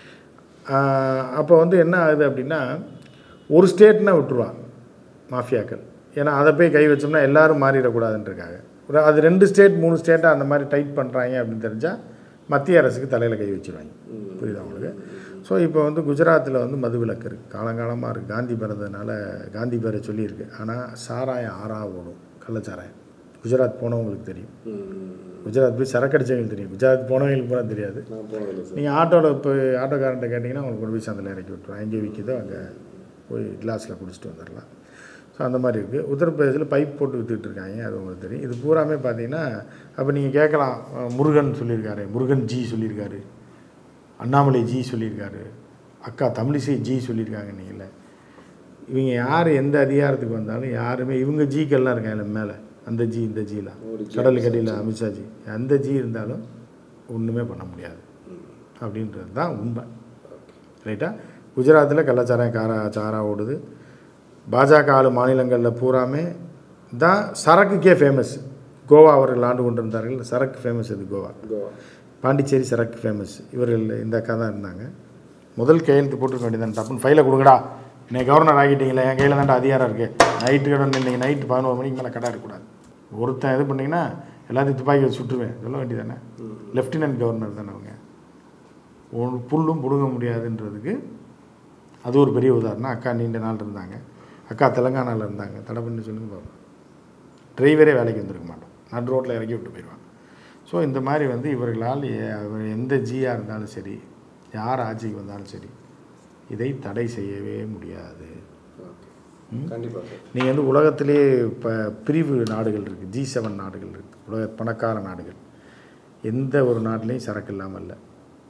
அப்போ வந்து என்ன ஆகுது அப்படின்னா ஒரு ஸ்டேட்னா விட்டுருவான் மாஃபியாக்கள் ஏன்னா அதை போய் கை வச்சோம்னா எல்லாரும் மாறிடக்கூடாதுன்றக்காக ஒரு அது ரெண்டு ஸ்டேட் மூணு ஸ்டேட்டை அந்த மாதிரி டைட் பண்ணுறாங்க அப்படின்னு தெரிஞ்சால் மத்திய அரசுக்கு தலையில் கை வச்சிருவாங்க புரியுதா உங்களுக்கு ஸோ இப்போ வந்து குஜராத்தில் வந்து மதுவிலக்கு இருக்குது காலங்காலமாக இருக்குது காந்தி பிறந்ததுனால காந்தி பேரை சொல்லியிருக்கு ஆனால் சாராயம் ஆறா ஓடும் கள்ளச்சாராயம் குஜராத் போனவங்களுக்கு தெரியும் ம். குஜராத் போய் சரக்கு அடிச்சவங்களுக்கு தெரியும் குஜராத் போனவங்களுக்கு பூரா தெரியாது நான் போனதில்லை சார் நீங்கள் ஆட்டோவில் போய் ஆட்டோக்காரன்ட்ட கேட்டிங்கன்னா உங்களுக்கு கொண்டு போய் சந்தையில் இறக்கி விட்டுருவோம் எங்கே விற்கிதோ அங்கே போய் கிளாஸில் குடிச்சிட்டு வந்துடலாம் ஸோ அந்த மாதிரி இருக்குது உத்தரப்பிரதேசில் பைப் போட்டு வித்துட்டு இருக்காங்க அது உங்களுக்கு தெரியும் இது பூராமே பார்த்தீங்கன்னா அப்போ நீங்கள் கேட்கலாம் அஹ், முருகன் சொல்லியிருக்காரு முருகன் ஜி சொல்லியிருக்காரு அண்ணாமலை ஜி சொல்லியிருக்காரு அக்கா தமிழிசை ஜி சொல்லியிருக்காங்க நீங்கள இவங்க யார் எந்த அதிகாரத்துக்கு வந்தாலும் யாருமே இவங்க ஜிக்கெல்லாம் இருக்காங்க மேலே அந்த ஜி இந்த ஜிலாம் கடலுக்கு அடியில் அமித்ஷா ஜி அந்த ஜி இருந்தாலும் ஒன்றுமே பண்ண முடியாது அப்படின்றது தான் உண்மை ரைட்டா குஜராத்தில் கள்ளச்சாராயம் காரா சாரா ஓடுது பாஜக ஆளு மாநிலங்களில் பூராமே தான் சரக்குக்கே ஃபேமஸ் கோவா அவர்கள் ஆண்டு கொண்டிருந்தார்கள் சரக்கு ஃபேமஸ் இது கோவா கோவா பாண்டிச்சேரி சரக்கு ஃபேமஸ் இவர்கள் இந்த அக்கா தான் இருந்தாங்க முதல் கையெழுத்து போட்டுருக்க வேண்டியதான் டப்புன்னு ஃபைலை கொடுங்கடா இன்னைக்கு கவர்னர் ஆகிட்டீங்களே என் கையில் தான்டா அதிகாரம் இருக்குது நைட்டு கடை இன்றைக்கி நைட்டு பதினோரு மணிக்கு மேலே கடை இருக்கக்கூடாது ஒருத்தன் இது பண்ணிங்கன்னா எல்லாத்தையும் துப்பாக்கி வச்சு சுட்டுருவேன் சொல்ல வேண்டியதானே லெஃப்டினன்ட் கவர்னர் தானே அவங்க ஒரு புல்லும் பிடுங்க முடியாதுன்றதுக்கு அது ஒரு பெரிய உதாரணம் அக்கா நீண்ட நாள் இருந்தாங்க அக்கா தெலங்கானாவில் இருந்தாங்க தடை பண்ணி சொல்லுங்க பார்ப்போம் டிரைவரே வேலைக்கு வந்திருக்க மாட்டோம் நடு ரோட்டில் இறக்கி விட்டு போயிடுவாங்க ஸோ இந்த மாதிரி வந்து இவர்களால் எ- அவர் எந்த ஜியாக இருந்தாலும் சரி யார் ஆட்சிக்கு வந்தாலும் சரி இதை தடை செய்யவே முடியாது கண்டிப்பாக சார் நீங்கள் வந்து உலகத்திலே இப்போ பிரிவு நாடுகள் இருக்குது ஜி செவன் நாடுகள் இருக்குது உலக பணக்கார நாடுகள் எந்த ஒரு நாட்டிலையும் சரக்கு இல்லாமல் இல்லை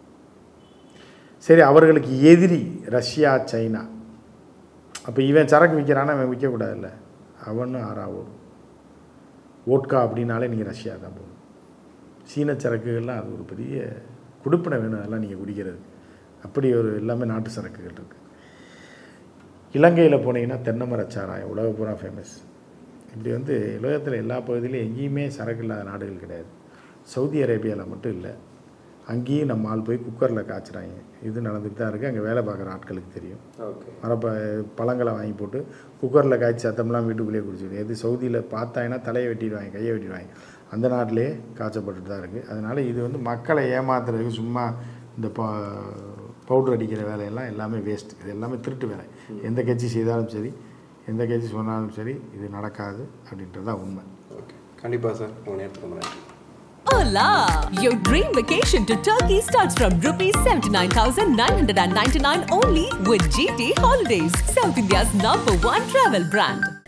சரி அவர்களுக்கு எதிரி ரஷ்யா சைனா அப்போ இவன் சரக்கு விற்கிறானா அவன் விற்கக்கூடாதுல்ல அவனும் ஆறா ஓடும் ஓட்கா அப்படின்னாலே நீங்கள் ரஷ்யா தான் போகணும் சீன சரக்குகள்லாம் அது ஒரு பெரிய குடுப்பினை வேணும் அதெல்லாம் நீங்கள் குடிக்கிறது அப்படி ஒரு எல்லாமே நாட்டு சரக்குகள் இருக்குது இலங்கையில் போனீங்கன்னா தென்னைமர சாராயம் உலக பூரா ஃபேமஸ் இப்படி வந்து உலகத்தில் எல்லா பகுதியிலும் எங்கேயுமே சரக்கு இல்லாத நாடுகள் கிடையாது சவுதி அரேபியாவில் மட்டும் இல்லை அங்கேயும் நம்ம ஆள் போய் குக்கரில் காய்ச்சுறாங்க இது நடந்துட்டு தான் இருக்குது அங்கே வேலை பார்க்குற ஆட்களுக்கு தெரியும் ஓகே மரப்ப பழங்களை வாங்கி போட்டு குக்கரில் காய்ச்சி சத்தம்லாம் வீட்டுக்குள்ளேயே குடிச்சிடும் எது சவுதியில் பார்த்தாங்கன்னா தலையை வெட்டிடுவாங்க கையை வெட்டிடுவாங்க அந்த நாட்டிலே காய்ச்சப்பட்டுட்டு தான் இருக்குது அதனால் இது வந்து மக்களை ஏமாத்துறதுக்கு சும்மா இந்த ப பவுடர் அடிக்கிற வேலையெல்லாம் எல்லாமே வேஸ்ட் இது எல்லாமே திருட்டு வேலை எந்த கட்சி செய்தாலும் சரி எந்த கட்சி சொன்னாலும் சரி இது நடக்காது அப்படின்றது தான் உண்மை ஓகே கண்டிப்பாக சார் உங்கள் நேரத்துக்கு ரொம்ப நன்றி Hola! Your dream vacation to Turkey starts from rupees 79,999 only with GT Holidays, South India's number one travel brand.